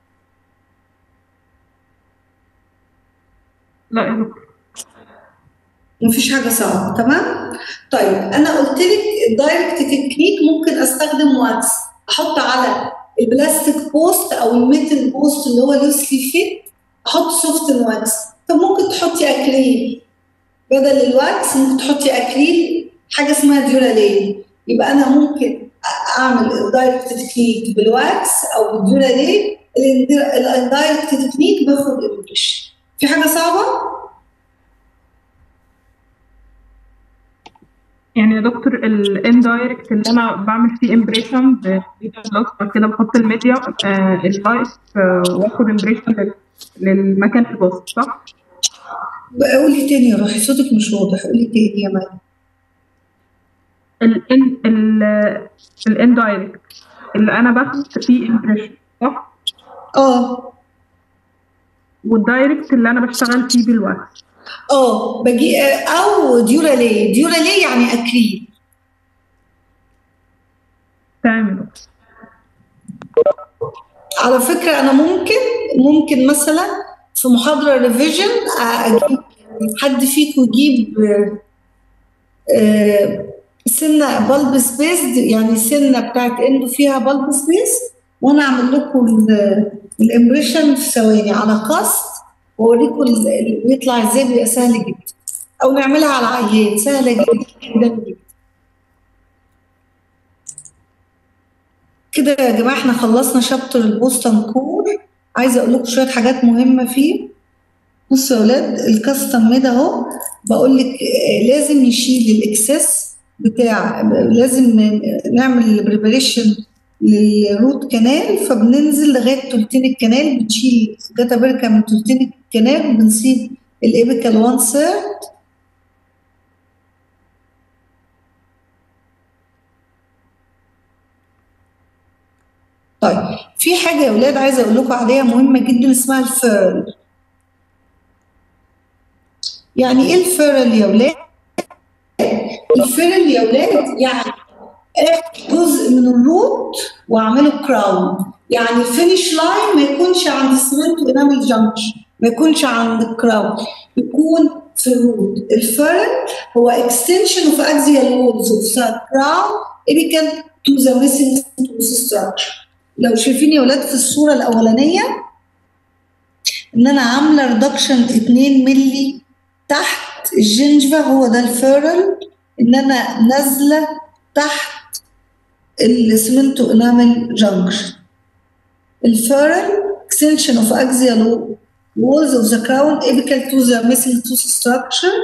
لا يا دكتور مفيش حاجه صعبه تمام طيب انا قلت لك الدايركت تكنيك ممكن استخدم واكس احط على البلاستيك بوست او الميتال بوست اللي هو لوسلي فيت احط سوفت واكس طب ممكن تحطي اكريل بدل الواكس ممكن تحطي اكريل حاجه اسمها ديورالين يبقى انا ممكن اعمل الدايركت تكنيك بالواكس او بالديورالين الاندايركت تكنيك باخد امبريشن في حاجه صعبه؟ يعني يا دكتور الاندايركت اللي انا بعمل فيه امبريشن بعد كده بحط الميديا آه اللايت آه واخد امبريشن للمكان البوست صح؟ قولي تاني يا روحي صوتك مش واضح قولي تاني يا مريم الان ال الاندايركت اللي انا باخد فيه امبريشن صح؟ اه والدايركت اللي انا بشتغل فيه بالواكس اه بجي او ديورالي ديورالي يعني اكريل تمام على فكرة أنا ممكن ممكن مثلا في محاضرة ريفيجن أجيب حد فيكم يجيب آه، آه، سنة بالب سبيس يعني سنة بتاعت اندو فيها بالب سبيس وأنا أعمل لكم ال- الإمبريشن في ثواني على قصد وأوريكم ال- ال- بيطلع إزاي بيبقى سهل جدا أو نعملها على عيان سهلة جدا جدا جدا كده يا جماعة احنا خلصنا شابتر البوستن كور عايزة اقول لكم شوية حاجات مهمة فيه بصوا يا ولاد الكاستم ميد اهو بقول لك آه، لازم نشيل الاكسس بتاع لازم نعمل بريبريشن للروت كانال فبننزل لغاية تلتين الكنال بنشيل جاتا بيركا من تلتين الكنال وبنسيب الابيكال وان سيرد طيب في حاجة يا ولاد عايزة أقول لكم عليها مهمة جدا اسمها الفيرل يعني إيه الفيرل يا ولاد؟ الفيرل يا ولاد يعني آخد جزء من الروت وأعمله كراون يعني الفينش لاين ما يكونش عند السمنت وإنامل جانكشن ما يكونش عند الكراون يكون في الروت الفيرل هو extension of axial walls of the crown apical to the missing tooth structure لو شايفين يا ولاد في الصورة الأولانية إن أنا عاملة ريدكشن 2 ملي تحت الجنجفة هو ده الفيرل إن أنا نازلة تحت السمنتو انامل جانكشن الفيرل extension of axial walls of the crown apical to the missing tooth structure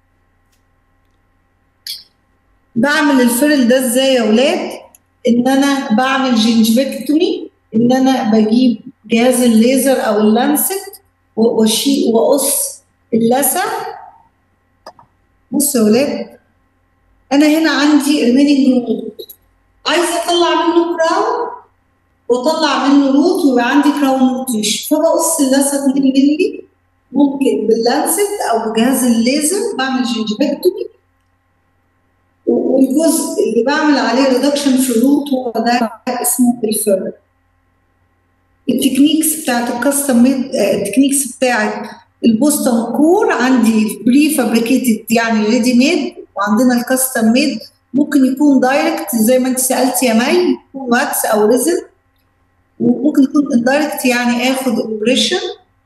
بعمل الفيرل ده ازاي يا ولاد؟ ان انا بعمل جنجفكتومي ان انا بجيب جهاز الليزر او اللانست واشيل واقص اللثه بصوا يا ولاد انا هنا عندي ريمينينج روت عايزه اطلع منه كراون واطلع منه روت ويبقى عندي كراون روتيش فبقص اللثه 2 مللي ممكن باللانست او بجهاز الليزر بعمل جنجفكتومي والجزء اللي بعمل عليه ريدكشن في الروت هو ده اسمه الفيرل التكنيكس بتاعت الكاستم ميد التكنيكس بتاعت البوستن كور عندي بري فابريكيتد يعني ريدي ميد وعندنا الكاستم ميد ممكن يكون دايركت زي ما انت سالتي يا مي يكون واكس او ريزن وممكن يكون اندايركت يعني اخد امبريشن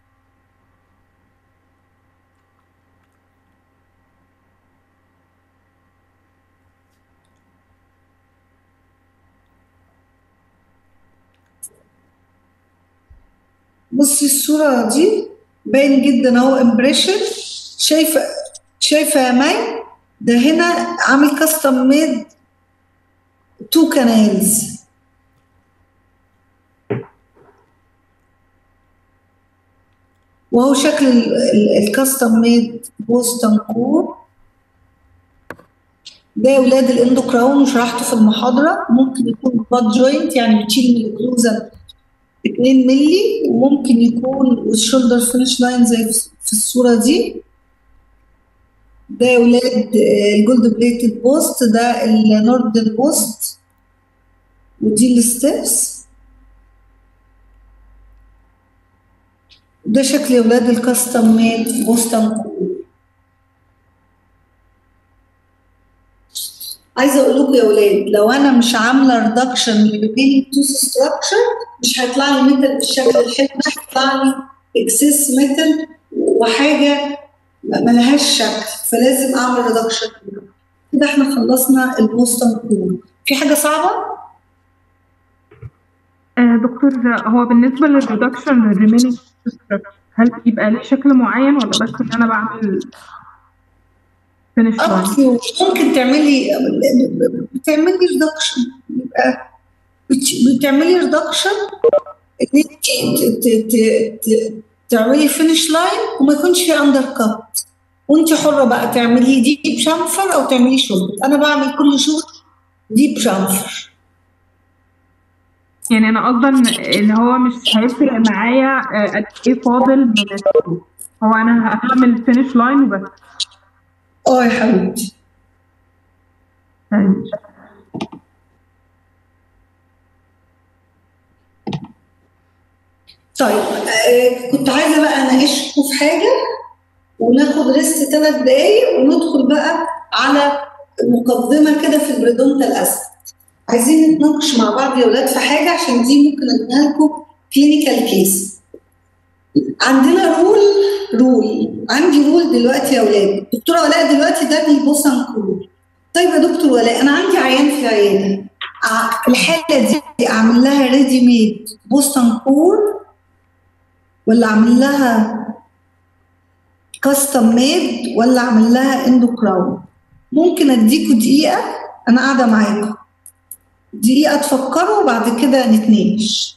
بصي الصورة دي باين جدا اهو امبريشن شايفة شايفة يا مي ده هنا عامل كاستم ميد تو كانالز وهو شكل الكاستم ميد بوستن كور ده يا ولاد الاندوكراون وشرحته في المحاضرة ممكن يكون باد جوينت يعني بتشيل من الاكلوزن 2 مللي وممكن يكون والشولدر فينش لاين زي في الصورة دي ده يا ولاد الجولد بليتد بوست ده النوردن بوست ودي الستبس ده شكل يا ولاد الكاستم ميد بوستن كول عايزه اقول لكم يا ولاد لو انا مش عامله ريدكشن للريمينينج توث ستراكشر مش هيطلع لي ميتال بالشكل الحلو ده هيطلع لي اكسس ميتال وحاجه ملهاش شكل فلازم اعمل ريدكشن كده احنا خلصنا البوستن كول في حاجه صعبه؟ آه دكتور هو بالنسبه للريدكشن للريمينينج هل بيبقى ليه شكل معين ولا بس ان انا بعمل فينش لاين؟ ممكن تعملي بتعملي ريدكشن يبقى بتعملي ريدكشن ان انت تعملي فينش لاين وما يكونش في اندر كات وانت حره بقى تعملي دي بشنفر او تعملي شغل انا بعمل كل شغل دي بشنفر يعني انا قصدا ان هو مش هيفرق معايا قد ايه فاضل من الشغل هو انا هعمل فينش لاين وبس اه يا حبيبتي طيب آه كنت عايزه بقى اناقشكم في حاجه وناخد ريست ثلاث دقايق وندخل بقى على مقدمه كده في البريدونتال اسيد عايزين نتناقش مع بعض يا ولاد في حاجه عشان دي ممكن اديها لكم كلينيكال كيس عندنا رول رول عندي رول دلوقتي يا ولاد دكتوره ولاء دلوقتي ده بيبصن كول طيب يا دكتور ولاء انا عندي عيان في العياده ع- الحاله دي اعمل لها ريدي ميد بوستن كور ولا اعمل لها كاستم ميد ولا اعمل لها اندو كراون ممكن اديكوا دقيقه انا قاعده معاكم دقيقه تفكروا وبعد كده نتناقش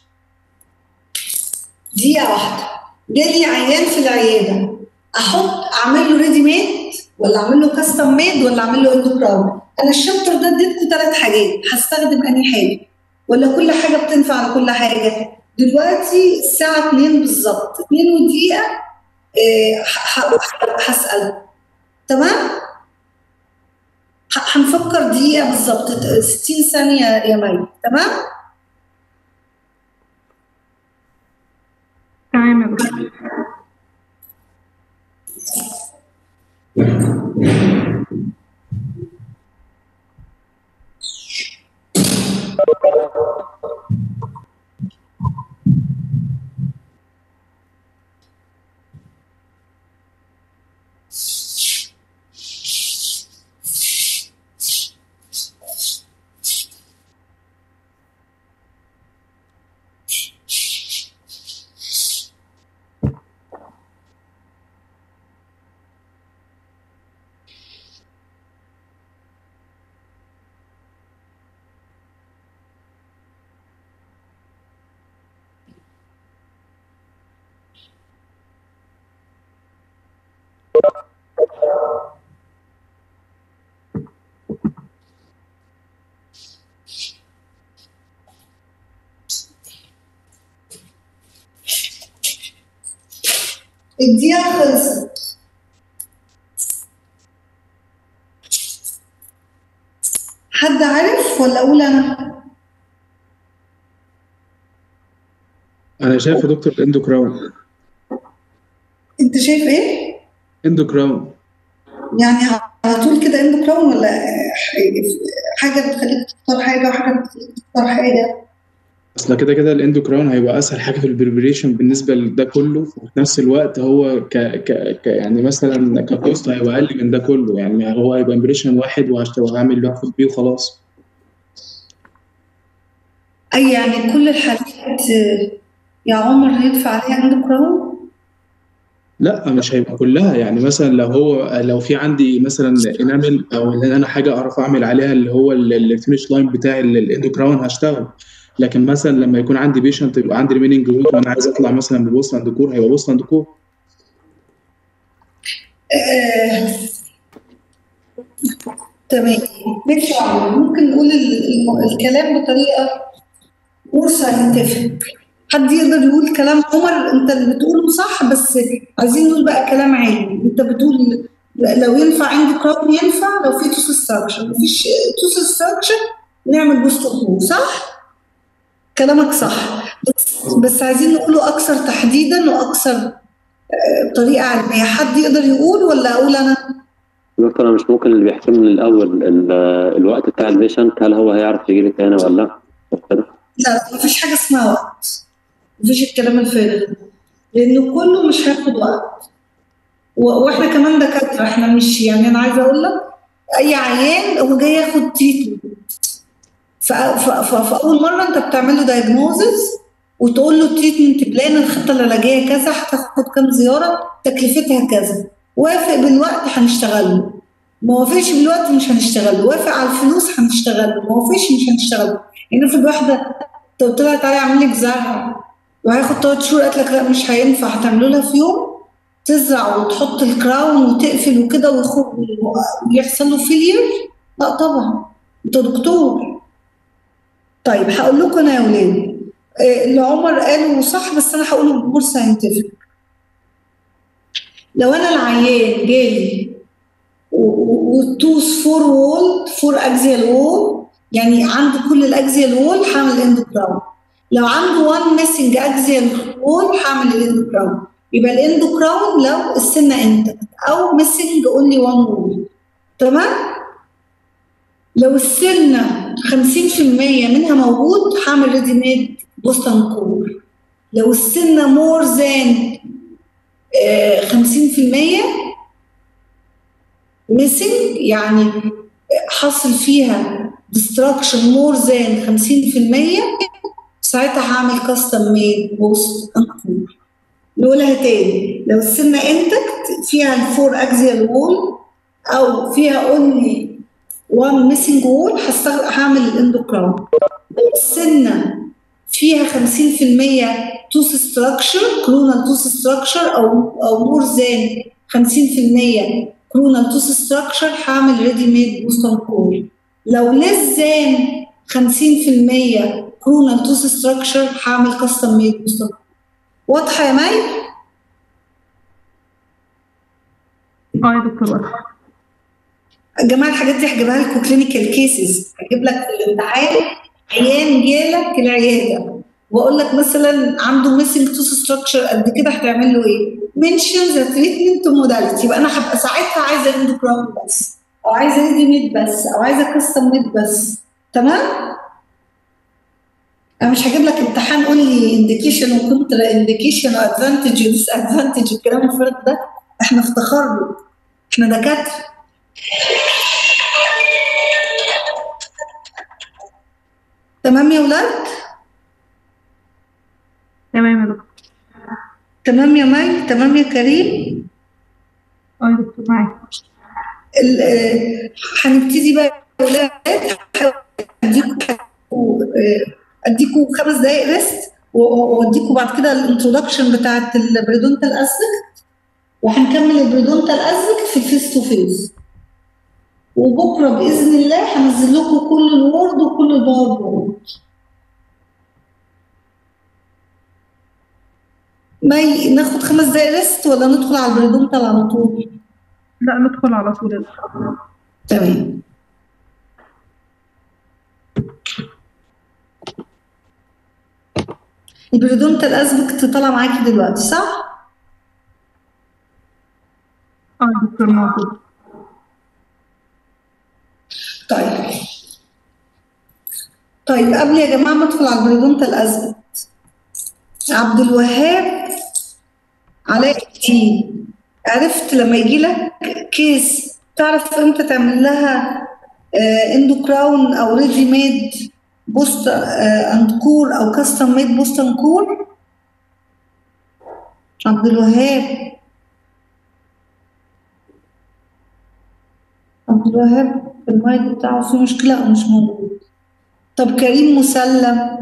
دقيقه واحده جالي عيان في العياده احط اعمل له ريدي ميد ولا اعمل له كاستم ميد ولا اعمل له اندو كراون انا الشابتر ده اديتكم ثلاث حاجات هستخدم انهي حاجه ولا كل حاجه بتنفع لكل حاجه دلوقتي الساعه 2 بالظبط 2 ودقيقه آه، ح- ح- هسال تمام ه- هنفكر دقيقه بالظبط 60 ثانيه يا مي تمام تمام يا دكتور الدقيقه خلصت حد عارف ولا اقول انا انا شايف يا دكتور اندوكراون انت شايف ايه اندوكراون يعني على طول كده اندو كراون ولا حاجه بتخليك تختار حاجه وحاجه بتخليك تختار حاجه اصل كده كده الاندوكراون هيبقى اسهل حاجه في البريبريشن بالنسبه لده كله وفي نفس الوقت هو ك, ك, ك يعني مثلا ككوست هيبقى اقل من ده كله يعني هو هيبقى امبريشن واحد وهشت- وهعمل واحد بيه وخلاص اي يعني كل الحالات آه، يا عمر هيدفع عليها اندو كراون لا مش هيبقى كلها يعني مثلا لو هو لو في عندي مثلا انامل او ان انا حاجه اعرف اعمل عليها اللي هو الفينش لاين بتاع ال- الاندوكراون هشتغل لكن مثلا لما يكون عندي بيشنت يبقى عندي ريميننج وود وانا عايز اطلع مثلا ببوستلاند كور هيبقى بوستلاند كور آه، تمام ماشي يا عمر ممكن نقول ال- الم- الكلام بطريقه مور ساينتفك حد يقدر يقول كلام عمر انت اللي بتقوله صح بس عايزين نقول بقى كلام عالي انت بتقول لو ينفع عندي كراون ينفع لو في توس ستراكشر مفيش توس ستراكشر نعمل بوست كور صح؟ كلامك صح بس بس عايزين نقوله اكثر تحديدا واكثر آه، طريقه علميه حد يقدر يقول ولا اقول انا؟ دكتور انا مش ممكن اللي بيحكم من الاول ال- الوقت بتاع البيشنت هل هو هيعرف يجي لي تاني ولا لا كده. لا مفيش حاجه اسمها وقت مفيش الكلام الفارغ ده لانه كله مش هياخد وقت و- واحنا كمان دكاتره احنا مش يعني انا عايزه اقول لك اي عيان هو جاي ياخد تريتمنت فاول مره انت بتعمل له دايجنوزز وتقول له التريتمنت بلان الخطه العلاجيه كذا هتاخد كام زياره تكلفتها كذا وافق بالوقت هنشتغل له ما وافقش بالوقت مش هنشتغل له وافق على الفلوس هنشتغل له ما وافقش مش هنشتغل له يعني افرض واحده انت قلت لها تعالي اعمل لك زرع وهياخد ثلاث شهور قالت لك لا مش هينفع هتعملوا لها في يوم تزرع وتحط الكراون وتقفل وكده ويخرج ويحصل له فيلير لا طبعا انت دكتور طيب هقول لكم انا يا ولاد آه، اللي عمر قاله صح بس انا هقوله بمور ساينتفك لو انا العيان جالي والتوس فور وول فور اكزيال وول يعني عند كل الاكزيال وول هعمل اندوكراون لو عنده 1 ميسنج اكزيال وول هعمل الاندوكراون يبقى الاندوكراون لو السنه انت او ميسنج اونلي 1 وول تمام لو السنه 50% منها موجود هعمل ريدي ميد بوستن كور لو السنه مور ذان 50% ميسنج يعني حصل فيها destruction more than 50% ساعتها هعمل كاستم ميد بوست انكور نقولها تاني لو السنه انتكت فيها الفور اكزيال وول او فيها اونلي وان ميسنج وول هعمل الاندوكراون لو السنه فيها 50% توث ستراكشر كرونال توث ستراكشر او او مور ذان 50% كرونال توث ستراكشر هعمل ريدي ميد بوستون كور لو ليس ذان 50% كرونال توث ستراكشر هعمل كاستم ميد بوستون واضحه يا مي؟ اه يا دكتور واضح يا جماعه الحاجات دي هجيبها لكم كلينيكال كيسز هجيب لك في الامتحان عيان جالك العياده واقول لك مثلا عنده ميسنج توث ستراكشر قد كده هتعمل له ايه؟ منشن ذا تريتمنت موداليتي يبقى انا هبقى ساعتها عايزه اندوكراون بس او عايزه ريدي ميد بس او عايزه كاستم ميد بس تمام؟ انا مش هجيب لك امتحان قول لي انديكيشن وكونترا انديكيشن وادفانتج وديس ادفانتج الكلام الفارغ ده احنا في تخرج احنا دكاتره تمام يا ولاد؟ تمام يا دكتور تمام يا مي تمام يا كريم اه يا دكتور معاك ال- آه، هنبتدي بقى يا ولاد هحاول اديكم آه، اديكم خمس دقائق ريست واديكم بعد كده الانترودكشن بتاعت البريدونتال اسبكت وهنكمل البريدونتال اسبكت في الفيس تو فيس وبكره باذن الله هنزل لكم كل الوورد وكل الباوربوينت مي ناخد خمس دقايق ريست ولا ندخل على البريدونتال على طول؟ لا ندخل على طول يا دكتور تمام البريدونتال اسبكت طالع معاكي دلوقتي صح؟ اه يا دكتور موجود طيب طيب قبل يا جماعه ما ادخل على البريدونتال اسبكت عبد الوهاب علاء الدين عرفت لما يجي لك كيس تعرف امتى تعمل لها اندوكراون او ريدي ميد بوست اند كور او كاستم ميد بوست اند كور عبد الوهاب عبد الوهاب المايك بتاعه فيه مشكلة أو مش موجود طب كريم مسلم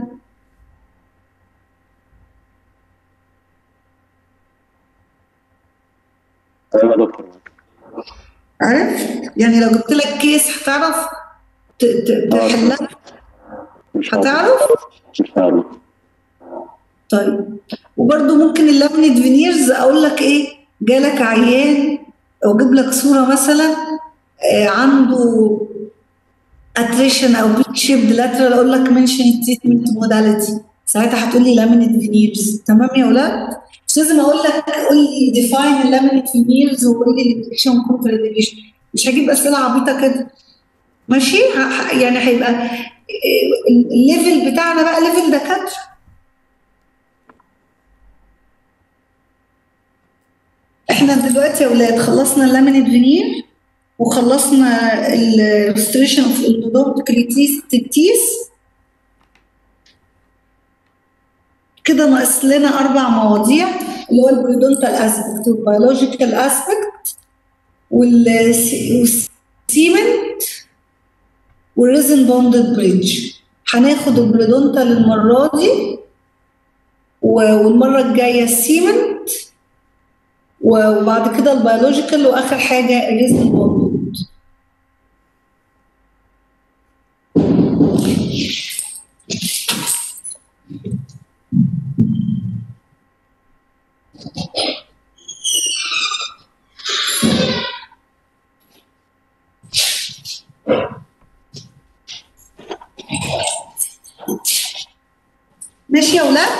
ايوه يا دكتور عرفت؟ يعني لو جبت لك كيس هتعرف ت- ت- تحلها ان شاء الله هتعرف؟ ان شاء الله طيب وبرده ممكن اللامينيت فينيرز اقول لك ايه جالك عيان او اجيب لك صوره مثلا آه، عنده اتريشن او بيت شيبد لاترال اقول لك منشن تريتمنت موداليتي ساعتها هتقول لي لامينيت فينيرز تمام يا اولاد مش لازم اقول لك قول لي ديفاين اللامينيت فينيرز وقول لي الانديكيشن كونتر انديكيشن مش هجيب اسئله عبيطه كده ماشي ه- ه- يعني هيبقى آه، الليفل بتاعنا بقى ليفل دكاتره احنا دلوقتي يا اولاد خلصنا اللامينيت فينير وخلصنا الريستريشن اوف الاندودونت كليتيس كده ناقص لنا اربع مواضيع اللي هو البريدونتال اسبكت والبيولوجيكال اسبكت والسيمنت والريزن بوندد بريدج هناخد البريدونتال المره دي و- والمره الجايه السيمنت وبعد كده البيولوجيكال واخر حاجه الريزن بوند ماشي يا ولاد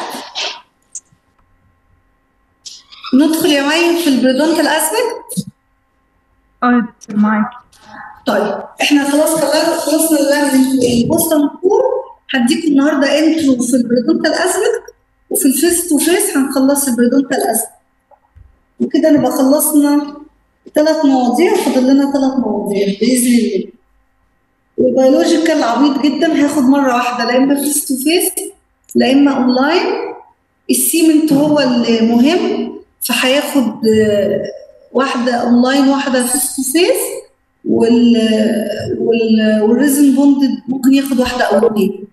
ندخل يا مي في البريدونتال اسبكت اه يا دكتور معاك طيب احنا خلاص خلصنا خلصنا اللانجوج البوستن كور هديكم النهارده انترو في البريدونتال اسبكت وفي الفيس تو فيس هنخلص البريدونتال اسبكت وكده نبقى خلصنا ثلاث مواضيع فاضل لنا ثلاث مواضيع باذن الله والبيولوجيكال عبيط جدا هاخد مره واحده لا اما فيس تو فيس لا اما اونلاين السيمنت هو المهم فهياخد آه، واحده اونلاين واحده فيس تو فيس وال وال والريزن بوند ممكن ياخد واحده او اثنين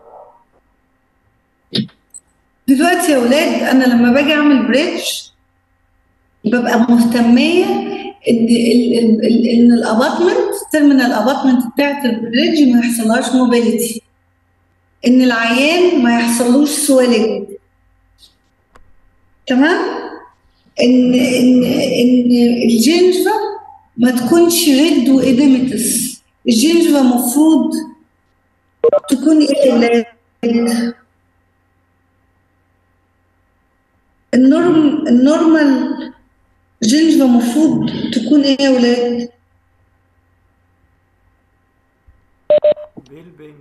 دلوقتي يا ولاد انا لما باجي اعمل بريدج ببقى مهتميه ان ال- ال- ال- ان الاباتمنت ترمينال اباتمنت بتاعت البريدج ما يحصلهاش موبيليتي ان العيان ما يحصلوش سويلنج تمام ان ان ان الجنجفه ما تكونش ريد وإديمتس الجنجفة مفروض تكون ايه يا ولاد؟ النورم النورمال جنجفة مفروض تكون ايه يا ولاد؟ بيل بينك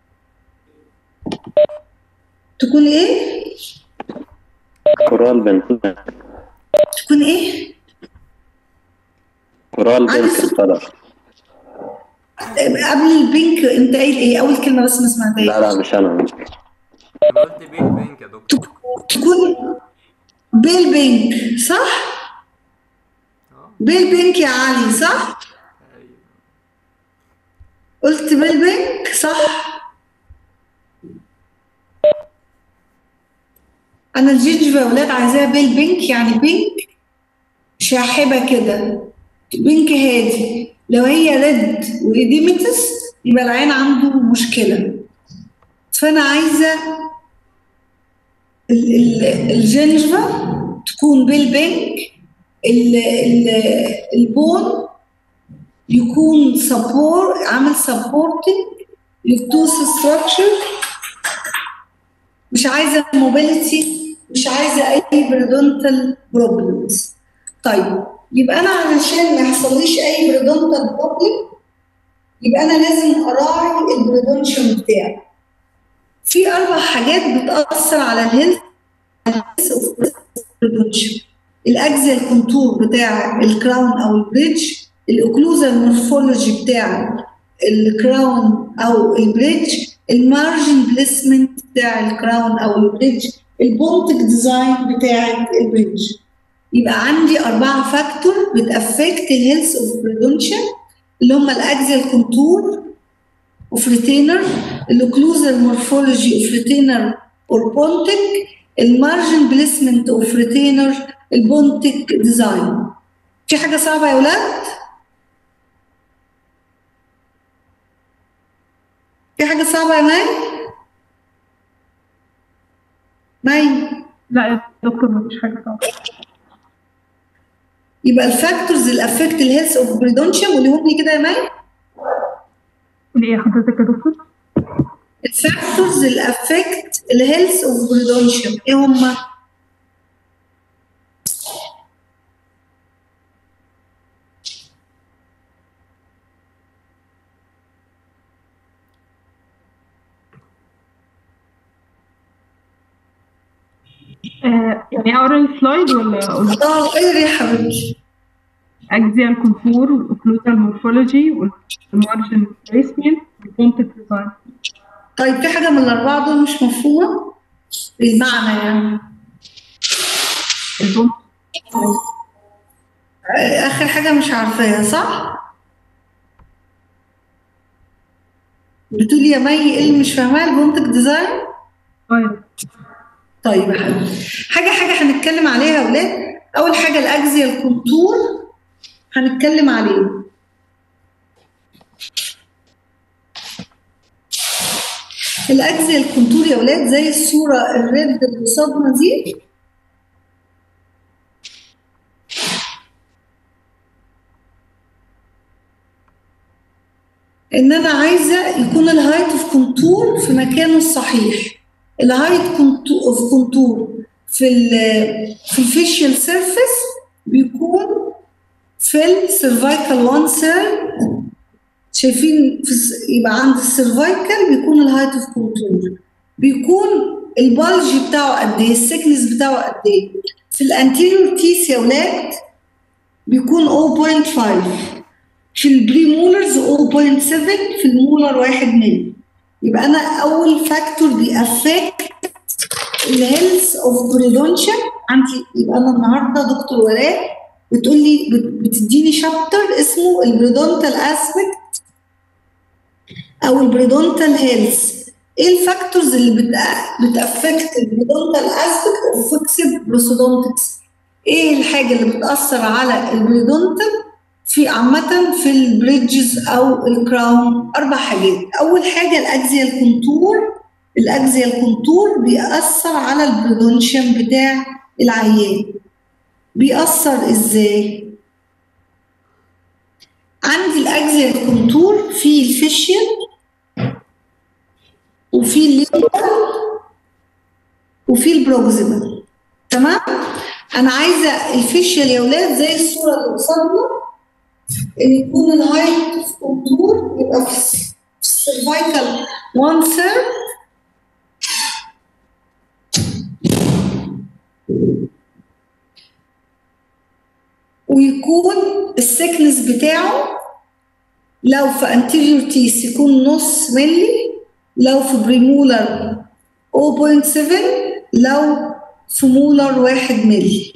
تكون ايه؟ كورال بنك تكون ايه؟ كورال علي بنك الصوت. الخضر قبل البينك انت قايل ايه؟ اول كلمة بس ما سمعتهاش لا لا مش انا انا قلت بيل بينك يا دكتور تكون بيل بينك صح؟ اه بيل بينك يا علي صح؟ ايوه قلت بيل بينك صح انا الجينجفا يا ولاد عايزاها بيل بينك يعني بينك شاحبه كده بينك هادي لو هي ريد وايديمتس يبقى العين عنده مشكله فانا عايزه ال- ال- الجينجفا تكون بيل بينك ال- ال- البون يكون سبور عامل سبورتنج للتوث ستراكشر مش عايزه موبيليتي مش عايزه اي بريدونتال بروبلمز طيب يبقى انا علشان ما يحصليش اي بريدونتال بروبلم يبقى انا لازم اراعي البريدونشن بتاعي في اربع حاجات بتاثر على الهيلث بريدونشن الاكزيال كونتور بتاع الكراون او البريدج الاوكلوزال مورفولوجي بتاع الكراون او البريدج المارجن بليسمنت بتاع الكراون او البريدج البونتك ديزاين بتاع البريدج يبقى عندي أربعة فاكتور بتأفكت الهيلث اوف بريدونشن اللي هم الاكزيال كونتور اوف ريتينر الاوكلوزال مورفولوجي اوف ريتينر اور بونتك المارجن بليسمنت اوف ريتينر البونتك ديزاين في حاجة صعبة يا ولاد؟ في حاجة صعبة يا ماي؟ ماي لا يا دكتور مفيش حاجة صعبة يبقى الفاكتورز اللي افكت الهيلث اوف بريدونشن قوليهم لي كده يا ماي قولي ايه حضرتك يا دكتور؟ الفاكتورز اللي افكت الهيلث اوف بريدونشن ايه هما؟ آه يعني اقرا السلايد ولا اقول اه اقري يا حبيبتي اكزيال كونتور والاوكلوزال مورفولوجي والمارجن بليسمنت والبونتك ديزاين طيب في حاجة من الأربعة دول مش مفهومة؟ المعنى يعني البونت آه، آخر حاجة مش عارفاها صح؟ بتقولي يا مي ايه اللي مش فاهماه البونتك ديزاين؟ طيب طيب يا حبيبي حاجة حاجة هنتكلم عليها يا ولاد أول حاجة الأكزيال كونتور هنتكلم عليه الأكزيال كونتور يا ولاد زي الصورة الريد اللي قصادنا دي إن أنا عايزة يكون الهايت اوف كونتور في مكانه الصحيح الهايت اوف كونتور في ال في الفيشيال سيرفيس بيكون في السيرفايكال وان سيرد شايفين في الس- يبقى عند السيرفايكال بيكون الهايت اوف كونتور بيكون البلج بتاعه قد ايه السكنس بتاعه قد ايه في الانتيريور تيس يا ولاد بيكون 0.5 في البريمولرز 0.7 في المولر 1 ملي يبقى انا اول فاكتور بيأفكت الهيلث اوف بريدونشن عندي يبقى انا النهارده دكتور ولاء بتقول لي بت- بتديني شابتر اسمه البريدونتال اسبكت او البريدونتال هيلث ايه الفاكتورز اللي بت بتافكت البريدونتال اسبكت اوف فيكسد بروسودونتكس ايه الحاجه اللي بتاثر على البريدونتال في عامة في البريدجز أو الكراون أربع حاجات أول حاجة الأكزيال كونتور الأكزيال كونتور بيأثر على البريدونشن بتاع العيان بيأثر إزاي؟ عندي الأكزيال كونتور في الفيشيال وفي الليبر وفي البروكسيمال تمام؟ أنا عايزة الفيشيال يا ولاد زي الصورة اللي قصادنا ان يكون الهايت في كونتور يبقى في الس- في السيرفايكال 1 ثيرد ويكون السكنس بتاعه لو في anterior تيس يكون نص ملي لو في بريمولر 0.7 لو في مولر 1 ملي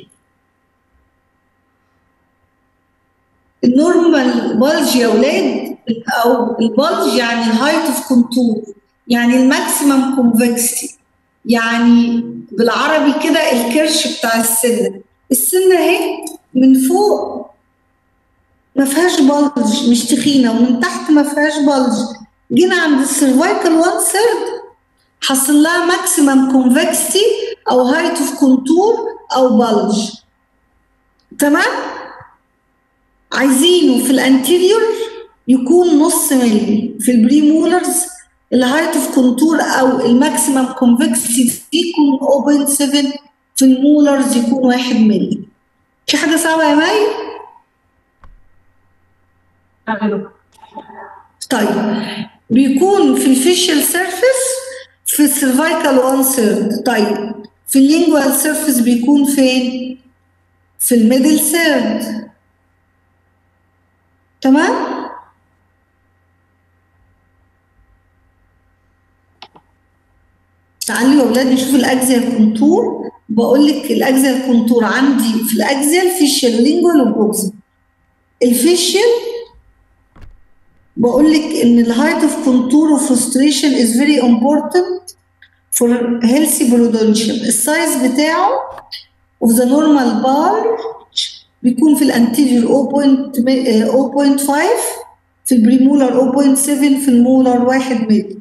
النورمال بلج يا ولاد او البلج يعني الهايت اوف كونتور يعني الماكسيمم كونفكستي يعني بالعربي كده الكرش بتاع السنه السنه اهي من فوق ما فيهاش بلج مش تخينه ومن تحت ما فيهاش بلج جينا عند السيرفايكال 1 ثيرد حصل لها ماكسيمم كونفكستي او هايت اوف كونتور او بلج تمام عايزينه في الانتيريور يكون نص ملي في البريمولرز الهايت اوف كونتور او الماكسيمم كونفكسيتي يكون 0.7 في المولرز يكون 1 ملي في حاجه صعبه يا مي طيب بيكون في الفيشل سيرفيس في السيرفايكال 1 ثيرد طيب في اللينجوال سيرفيس بيكون فين في الميدل ثيرد تمام تعالوا يا اولاد نشوف الاكزيال كونتور بقول لك الاكزيال كونتور عندي في الاكزيال فيشيال لينجوال وبروكسيمال الفيشيال بقول لك ان الهايت اوف كونتور اوف frustration is very important for healthy production السايز بتاعه of the normal bar بيكون في الانتيريور 0.5 في البريمولر 0.7 في المولر 1 ملي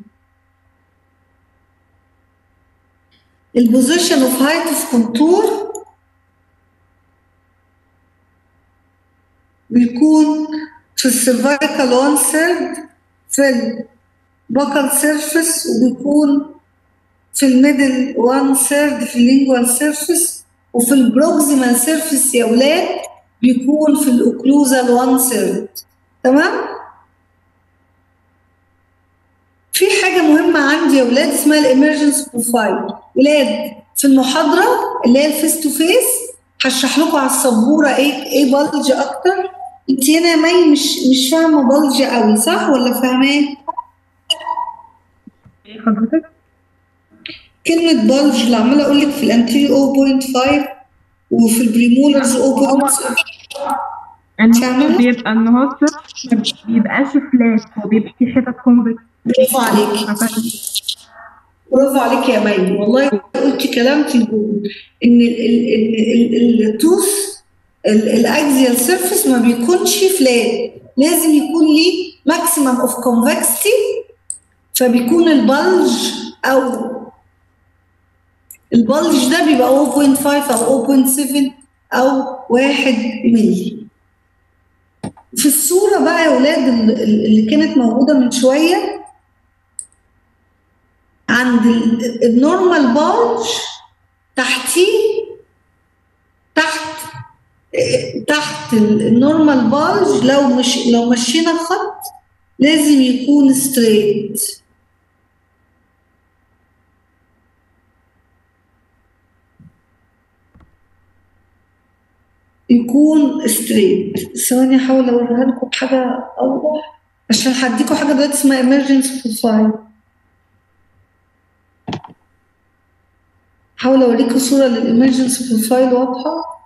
البوزيشن اوف هايت اوف كونتور بيكون في السيرفايكال 1 ثيرد في البوكال سيرفيس وبيكون في الميدل 1 ثيرد في اللينجوال سيرفيس وفي البروكسيمال سيرفيس يا ولاد بيكون في الاوكلوزال 1 ثيرد تمام في حاجه مهمه عندي يا ولاد اسمها الامرجنس بروفايل ولاد في المحاضره اللي هي الفيس تو فيس هشرح لكم على السبوره ايه ايه بلج اكتر انت هنا يا مي مش مش فاهمه بلج قوي صح ولا فاهماه ايه حضرتك؟ كلمه بلج اللي عماله اقول لك في الانتيريور 0.5 وفي البريمولرز 0.6 ان فاهمة؟ هو بيبقى ان هو السيرف ما بيبقاش فلات هو بيبقى فيه حتت كونفكس برافو عليكي برافو عليك يا مي والله قلت كلام في الجول ان ال- ال- ال- ال- التوث الاكزيال سيرفيس ما بيكونش فلات لازم يكون ليه ماكسيمم اوف كونفكستي فبيكون البلج او البلج ده بيبقى 0.5 او 0.7 او 1 ملي في الصورة بقى يا ولاد ال- ال- اللي كانت موجودة من شوية عند ال- النورمال بالج تحتيه تحت تحت ال- النورمال بالج لو مش لو مشينا خط لازم يكون ستريت يكون ستريت ثواني احاول اوريها لكم بحاجه اوضح عشان هديكم حاجه دلوقتي اسمها emergency profile حاول اوريكم صوره للإمرجنسي بروفايل واضحه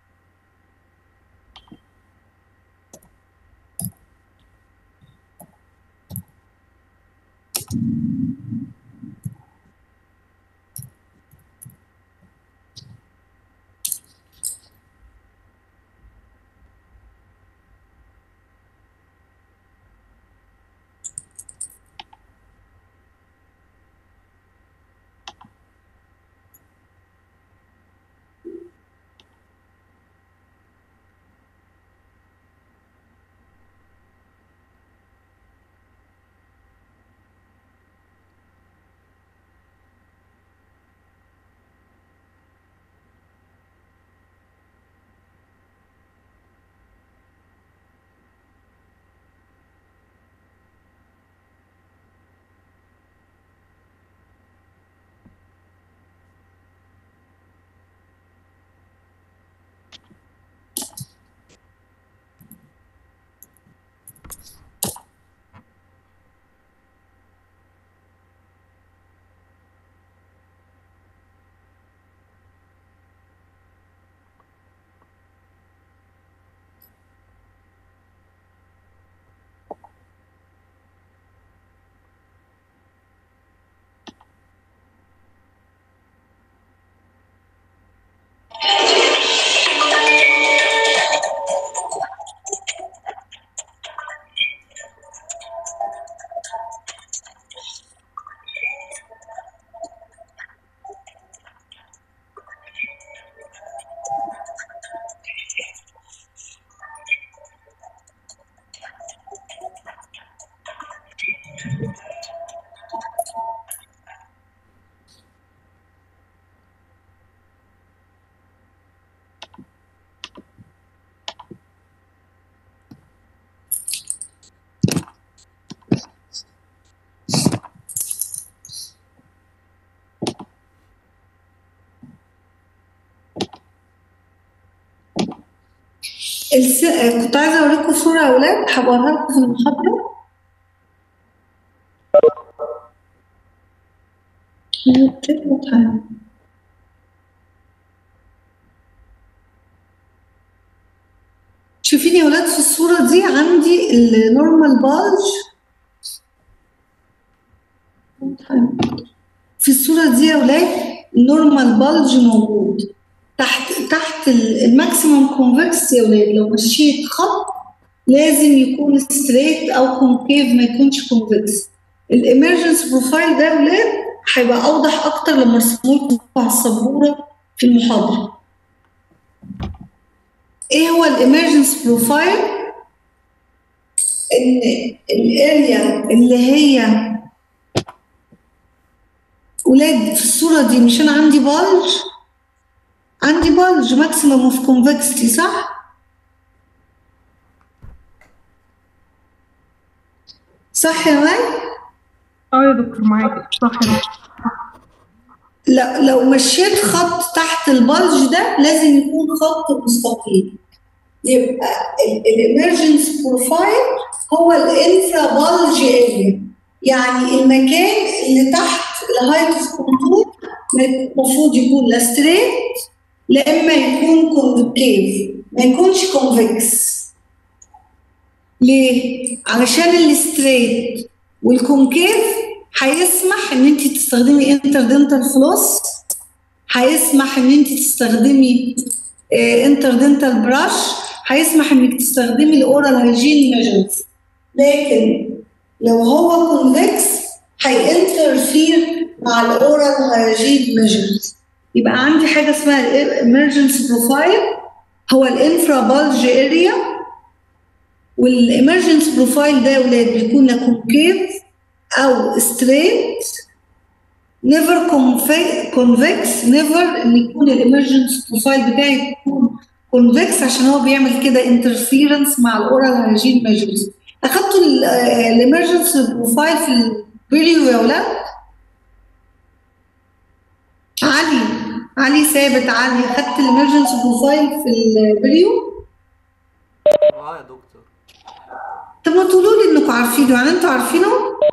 الس... كنت عايزه اوريكم صوره يا اولاد هبوريها لكم في المحاضره شوفين يا ولاد في الصورة دي عندي النورمال بالج في الصورة دي يا ولاد النورمال بالج موجود تحت تحت الماكسيموم كونفكس يا ولاد لو مشيت خط لازم يكون ستريت او كونكيف ما يكونش كونفكس الامرجنس بروفايل ده يا ولاد هيبقى اوضح اكتر لما ارسمه لكم على السبوره في المحاضره ايه هو الامرجنس بروفايل ان الاريا اللي هي ولاد في الصوره دي مش انا عندي بالج عندي بالج ماكسيمم اوف كونفكستي صح صح يا ماي اه يا دكتور معاكي صح يا دكتور لا لو مشيت خط تحت البلج ده لازم يكون خط مستقيم يبقى الامرجنس بروفايل هو الانفرا بلج اريا يعني المكان اللي تحت الهايت اوف كونتور المفروض يكون لا ستريت لا اما يكون كونكيف ما يكونش كونفكس ليه؟ علشان الستريت والكونكيف هيسمح ان انت تستخدمي انتردنتال فلوس هيسمح ان انت تستخدمي انتردنتال براش هيسمح انك تستخدمي الاورال هايجين ميجرز لكن لو هو كونفكس هينترفير مع الاورال هايجين ميجرز يبقى عندي حاجه اسمها الامرجنسي بروفايل هو الانفرا بالج اريا والامرجنسي بروفايل ده يا ولاد بيكون لا كونكيف او ستريت نيفر كونفكس نيفر ان يكون الايمرجنس بروفايل بتاعي يكون كونفكس عشان هو بيعمل كده انترفيرنس مع الاورال هايجين ميجرز اخدتوا الامرجنس بروفايل في الفيديو يا ولاد علي علي ثابت علي اخدت الامرجنس بروفايل في الفيديو اه يا دكتور طب ما تقولوا لي انكم عارفينه يعني انتوا عارفينه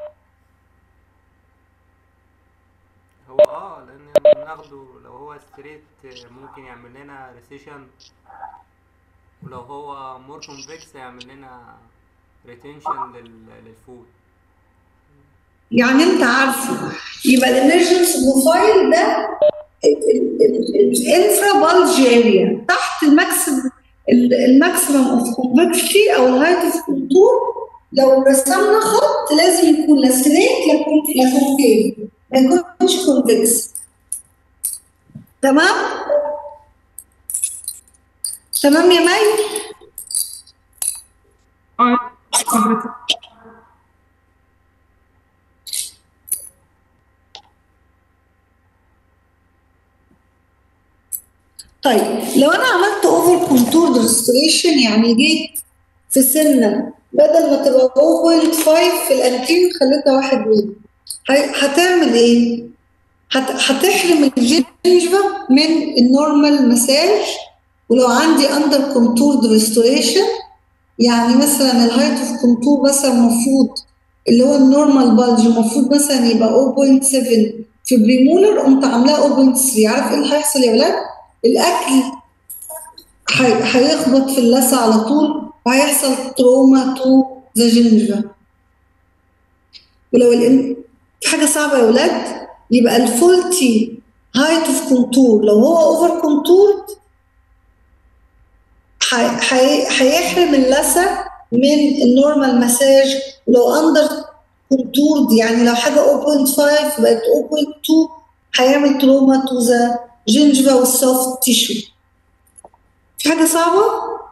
هو اه لان بناخده لو هو ستريت ممكن يعمل لنا ريسيشن ولو هو مور كونفكس يعمل لنا ريتنشن للفود يعني انت عارفه يبقى الامرجنس بروفايل ده الانفرا بالج اريا تحت الماكسيم الماكسيمم اوف كونفكسيتي او الهايت اوف كونتور لو رسمنا خط لازم يكون لا ستريت لا كون- لا كونكيف ما يكونش كونفكس تمام تمام يا مي اه حضرتك طيب لو انا عملت اوفر كونتور ريستوريشن يعني جيت في سنه بدل ما تبقى 0.5 في الانتير خليتها واحد مين هتعمل ايه؟ هت- هتحرم الجنجفة من النورمال مساج ولو عندي اندر كونتور ريستوريشن يعني مثلا الهايت اوف كونتور مثلا المفروض اللي هو النورمال بالج المفروض مثلا يبقى 0.7 في بريمولر قمت عاملاه 0.3 عارف ايه اللي هيحصل يا ولاد؟ الاكل هي- هيخبط في اللثه على طول وهيحصل تروما تو ذا جينجفا ولو الإن... في حاجه صعبه يا ولاد يبقى الفولتي هايت اوف كونتور لو هو اوفر كونتور هيحرم اللثه من النورمال مساج ولو اندر كونتور يعني لو حاجه 0.5 بقت 0.2 هيعمل تروما تو ذا جينجفا والسوفت تيشو في حاجة صعبة؟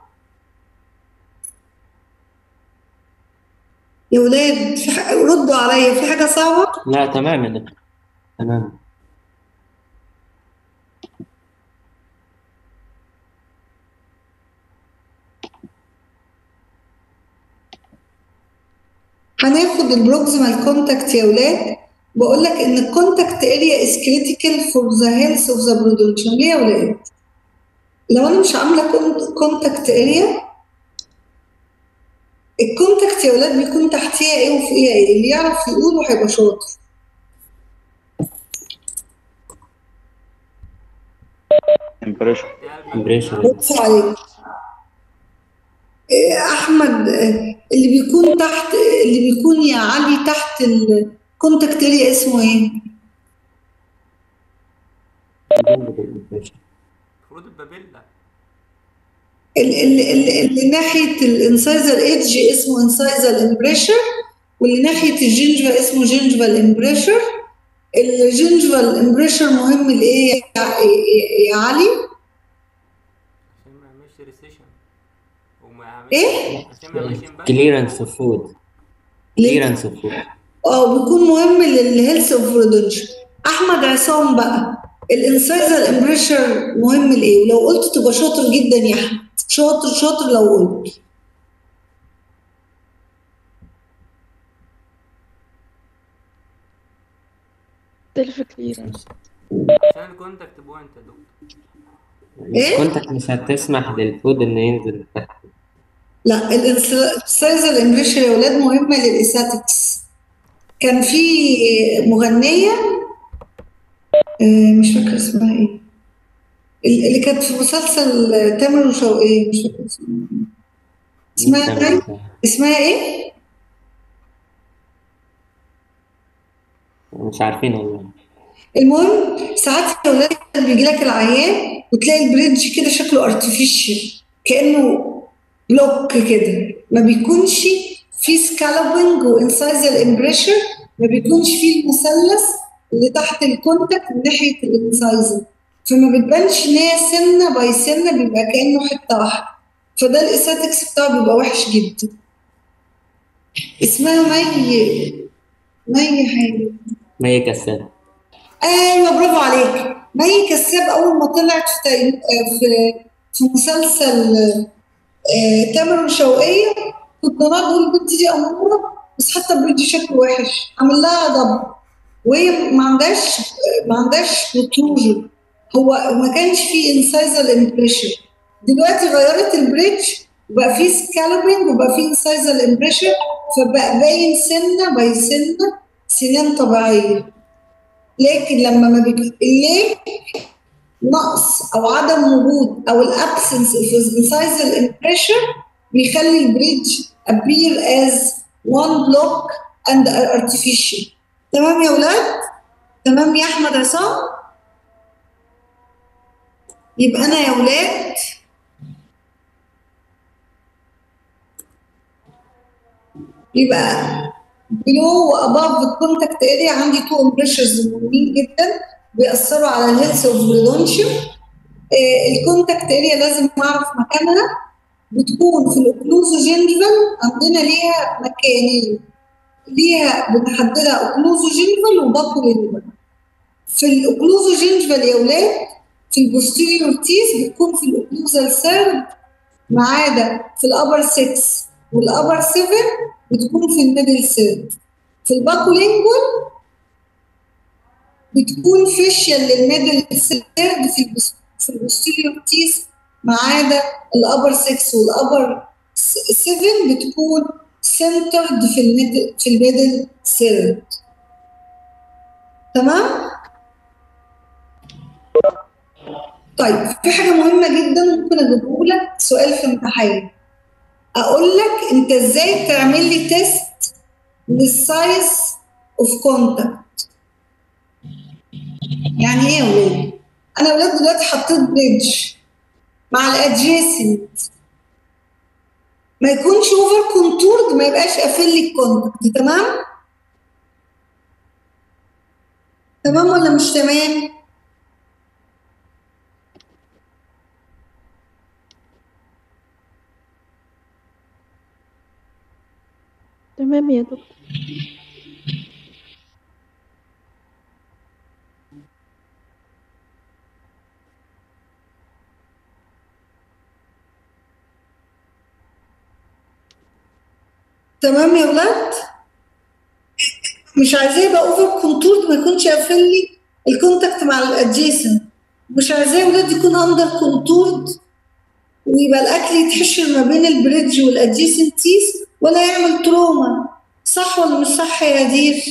يا ولاد في ح... ردوا عليا في حاجة صعبة؟ لا تمام يا دكتور تمام هناخد البروكسيمال كونتاكت يا ولاد بقول لك ان الكونتاكت اريا از كريتيكال فور ذا هيلث اوف ذا برودكشن ليه يا ولاد؟ لو انا مش عامله كونتاكت اريا الكونتاكت يا ولاد بيكون تحتيها ايه وفوقيها ايه اللي يعرف يقوله هيبقى شاطر امبريشن امبريشن برافو عليك إيه، احمد إيه، اللي بيكون تحت اللي بيكون يا علي تحت الكونتاكت اريا اسمه ايه؟ المفروض البابيلا ال- ال- ال- اللي ناحيه الانسايزر ايدج اسمه انسايزر امبريشر واللي ناحيه الجنجفا اسمه جنجفال امبريشر الجنجفال امبريشر مهم لايه يا, يا- يا علي؟ عشان ما يعملش ريسيشن وما يعملش ايه؟ عشان ما يعملش امباكت كليرنس اوف فود ليه؟ كليرنس اوف فود اه بيكون مهم للهيلث اوف برودكشن احمد عصام بقى الانسايزر امبريشر مهم لايه؟ لو قلت تبقى شاطر جدا يا احمد شاطر شاطر لو قلت سيلف كليرنس عشان الكونتاكت بوينت يا دكتور إيه؟ كنتك مش هتسمح للفود انه ينزل تحت لا الانسايزر امبريشر يا ولاد مهمه للاستاتكس كان في مغنيه آه، مش فاكره اسمها ايه اللي كانت في مسلسل تامر وشوقية مش فاكره اسمها اسمها ايه؟ اسمها ايه؟ مش عارفين والله المهم ساعات يا ولاد بيجي لك العيان وتلاقي البريدج كده شكله ارتفيشال كانه بلوك كده ما بيكونش في سكالوبنج وانسايزر امبريشر ما بيكونش فيه المثلث اللي تحت الكونتاكت من ناحيه الانسايزر فما بتبانش ان هي سنه باي سنه بيبقى كانه حته واحده فده الاستاتكس بتاعه بيبقى وحش جدا اسمها مي مي حاجه مية كسان ايوه برافو عليك مي كساب اول ما طلعت في تي- في في مسلسل آه، تامر وشوقية كنت انا بقول البنت دي اموره بس حتى البنت شكله وحش عامل لها ضب وهي ما عندهاش ما عندهاش بروتروجن هو ما كانش فيه انسايزال امبريشن دلوقتي غيرت البريدج وبقى فيه سكالوبينج وبقى فيه انسايزال امبريشن فبقى باين سنه باين سنه سنان طبيعيه لكن لما ما بيجي ليه نقص او عدم وجود او الابسنس of incisal impression بيخلي البريدج appear as one block and artificial تمام يا ولاد تمام يا احمد عصام يبقى انا يا ولاد يبقى below وabove الكونتاكت اريا عندي تو امبريشرز مهمين جدا بيأثروا على الهيلث اوف بريدونشن الكونتاكت اريا لازم اعرف مكانها بتكون في الاوكلوزوجينجفال عندنا ليها مكانين ليها بنحددها اوكلوزوجينجفال وباكولينجفال في الاوكلوزوجينجفال يا ولاد في البوستيريور تيس بتكون في الاوكلوزال سيرد ما عدا في الابر 6 والابر 7 بتكون في الميدل سيرد في الباكولينجوال بتكون فيشيال للميدل سيرد في البس- في البوستيريور تيس ما عدا الابر 6 والابر 7 بتكون سنترد في الميدل في الميدل سيرد تمام طيب في حاجه مهمه جدا ممكن اجيبه لك سؤال في امتحان اقول لك انت ازاي تعمل لي تيست للسايز اوف كونتاكت يعني ايه يا ولاد انا ولاد دلوقتي حطيت بريدج مع الادجيسنت ما يكونش اوفر كونتورد ما يبقاش قافل لي الكونتاكت تمام تمام ولا مش تمام تمام يا دكتور تمام يا ولاد مش عايزاه يبقى اوفر كونتورد ما يكونش قافل لي الكونتاكت مع الادجيسنت مش عايزاه يا ولاد يكون اندر كونتورد ويبقى الاكل يتحشر ما بين البريدج والادجيسنت تيس ولا يعمل تروما صح ولا مش صح يا دير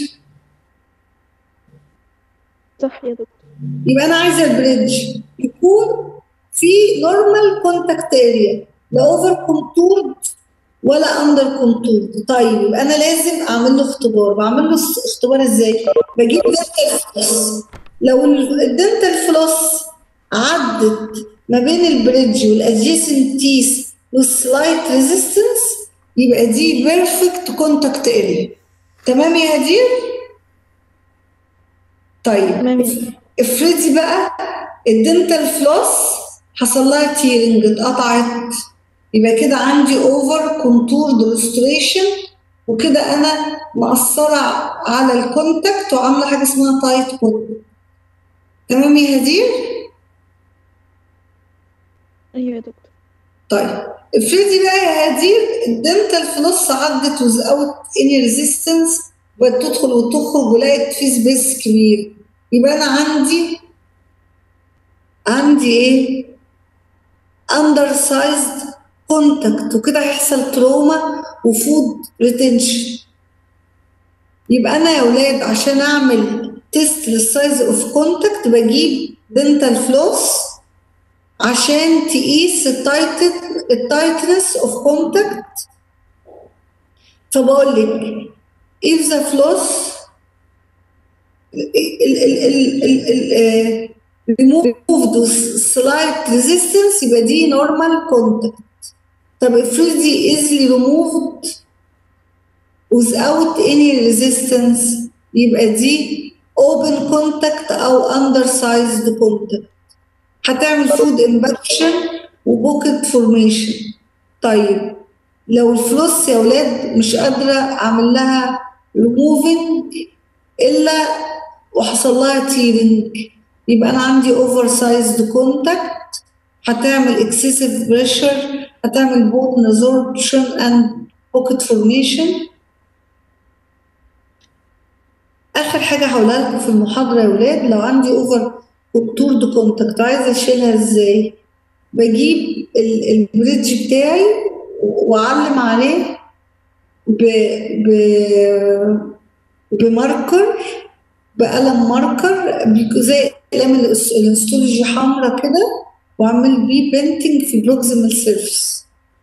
صح يا دكتور يبقى انا عايزه البريدج يكون في نورمال كونتاكت اريا لا اوفر كونتورد ولا اندر كونتورد طيب يبقى انا لازم اعمل له اختبار بعمل له است- اختبار ازاي بجيب دنتال فلوس لو ال- الدنتال فلوس عدت ما بين البريدج والادجيسنت تيس والسلايت ريزيستنس يبقى دي بيرفكت كونتاكت اريا تمام يا هدير طيب تمام يا دكتور افرضي بقى الدنتال فلوس حصل لها تيرنج اتقطعت يبقى كده عندي اوفر كونتورد ريستوريشن وكده انا مأثرة على الكونتاكت وعاملة حاجة اسمها تايت كونتاكت تمام يا هدير؟ ايوه يا دكتور طيب افرضي بقى يا هدير الدنتال فلوس عدت without any resistance بقت تدخل وتخرج ولقيت في سبيس كبير يبقى انا عندي عندي ايه اندر سايزد كونتاكت وكده هيحصل تروما وفود ريتنشن يبقى انا يا ولاد عشان اعمل تيست للسايز اوف كونتاكت بجيب دنتال فلوس عشان تقيس التايتن التايتنس اوف كونتاكت فبقول لك if the floss ال ال ال ال ال removed with slight resistance يبقى دي normal contact طب افرضي easily removed without any resistance يبقى دي open contact أو undersized contact هتعمل food imbaction وبوكت فورميشن طيب لو الفلوس يا ولاد مش قادرة أعمل لها removing إلا وحصل لها تيرنج يبقى انا عندي اوفر سايزد كونتاكت هتعمل اكسسيف بريشر هتعمل بون ابزوربشن اند بوكيت فورميشن اخر حاجه هقولها لكم في المحاضره يا ولاد لو عندي اوفر كونتورد كونتاكت عايزه اشيلها ازاي بجيب ال- البريدج بتاعي واعلم عليه ب ب بماركر بقلم ماركر بيكون زي اقلام الأس- الهستولوجي حمرا كده واعمل بيه بينتنج في بروكسيمال سيرفيس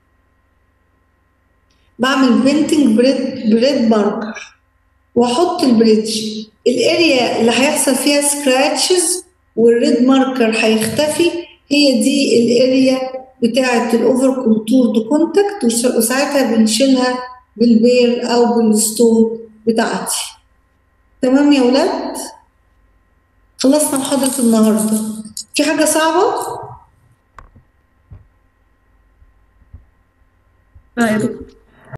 بعمل بينتنج بريد بريد ماركر واحط البريدج الاريا اللي هيحصل فيها سكراتشز والريد ماركر هيختفي هي دي الاريا بتاعه الاوفر كونتورد كونتاكت وساعتها بنشيلها بالبير او بالستون بتاعتي تمام يا ولاد خلصنا محاضرة النهاردة في حاجة صعبة؟ لا يا دكتور